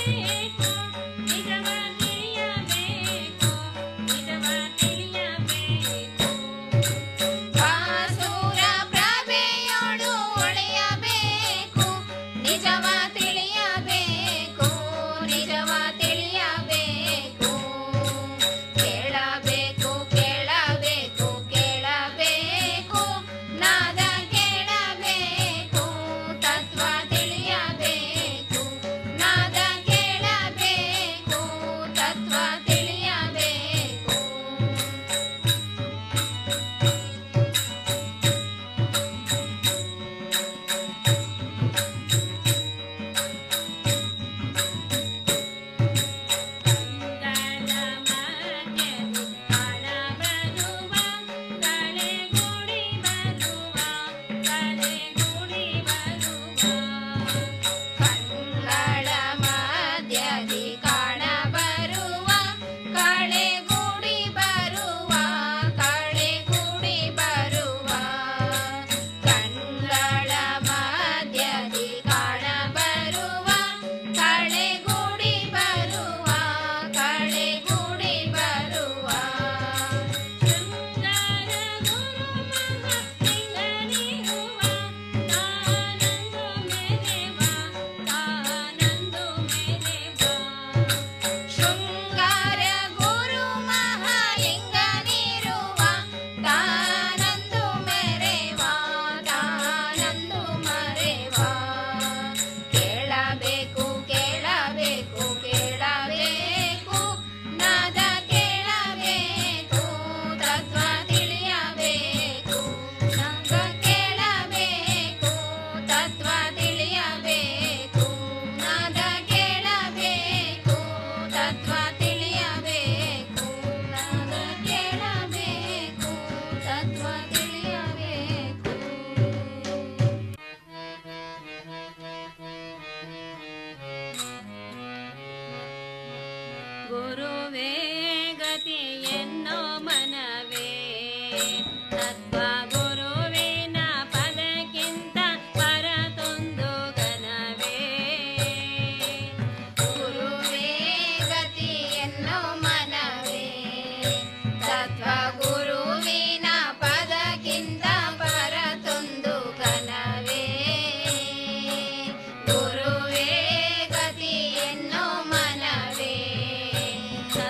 ಗುರುವೇ ಗತಿಯೆನ್ನೋ ಮನವೇ ತತ್ವ ಗುರುವಿನ ಪದಕ್ಕಿಂತ ಪರತೊಂದು ಗನವೇ ಗುರುವೇ ಗತಿಯೆನ್ನೋ ಮನವೇ ತತ್ವ ಗುರುವಿನ ಪದಕ್ಕಿಂತ ಪರತೊಂದು ಕನವೇ ಗುರುವೇ ಗತಿಯೆನ್ನೋ ಮನವೇ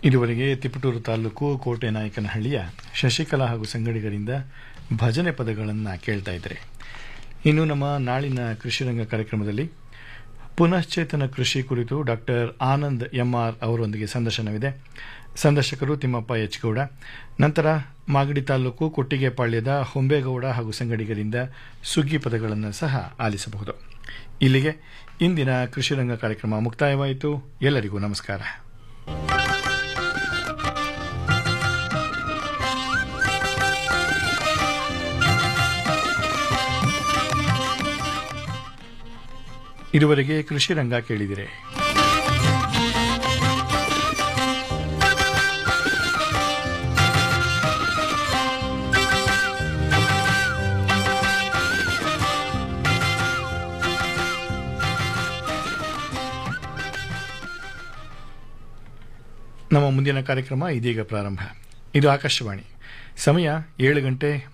ಇದುವರೆಗೆ ತಿಪಟೂರು ತಾಲೂಕು ಕೋಟೆ ನಾಯಕನಹಳ್ಳಿಯ ಶಶಿಕಲಾ ಹಾಗೂ ಸಂಗಡಿಗರಿಂದ ಭಜನೆ ಪದಗಳನ್ನು ಕೇಳ್ತಾ ಇದ್ದಾರೆ ಇನ್ನು ನಮ್ಮ ನಾಳಿನ ಕೃಷಿರಂಗ ಕಾರ್ಯಕ್ರಮದಲ್ಲಿ ಪುನಶ್ಚೇತನ ಕೃಷಿ ಕುರಿತು ಡಾಕ್ಟರ್ ಆನಂದ್ ಎಂಆರ್ ಅವರೊಂದಿಗೆ ಸಂದರ್ಶನವಿದೆ ಸಂದರ್ಶಕರು ತಿಮ್ಮಪ್ಪ ಎಚ್ ಗೌಡ ನಂತರ ಮಾಗಡಿ ತಾಲೂಕು ಕೊಟ್ಟಿಗೆಪಾಳ್ಯದ ಹೊಂಬೇಗೌಡ ಹಾಗೂ ಸಂಗಡಿಗರಿಂದ ಸುಗ್ಗಿ ಪದಗಳನ್ನು ಸಹ ಆಲಿಸಬಹುದು ಇಲ್ಲಿಗೆ ಇಂದಿನ ಕೃಷಿರಂಗ ಕಾರ್ಯಕ್ರಮ ಮುಕ್ತಾಯವಾಯಿತು ಎಲ್ಲರಿಗೂ ನಮಸ್ಕಾರ ಇದುವರೆಗೆ ಕೃಷಿ ರಂಗ ಕೇಳಿದಿರೆ ನಮ್ಮ ಮುಂದಿನ ಕಾರ್ಯಕ್ರಮ ಇದೀಗ ಪ್ರಾರಂಭ ಇದು ಆಕಾಶವಾಣಿ ಸಮಯ ಏಳು ಗಂಟೆ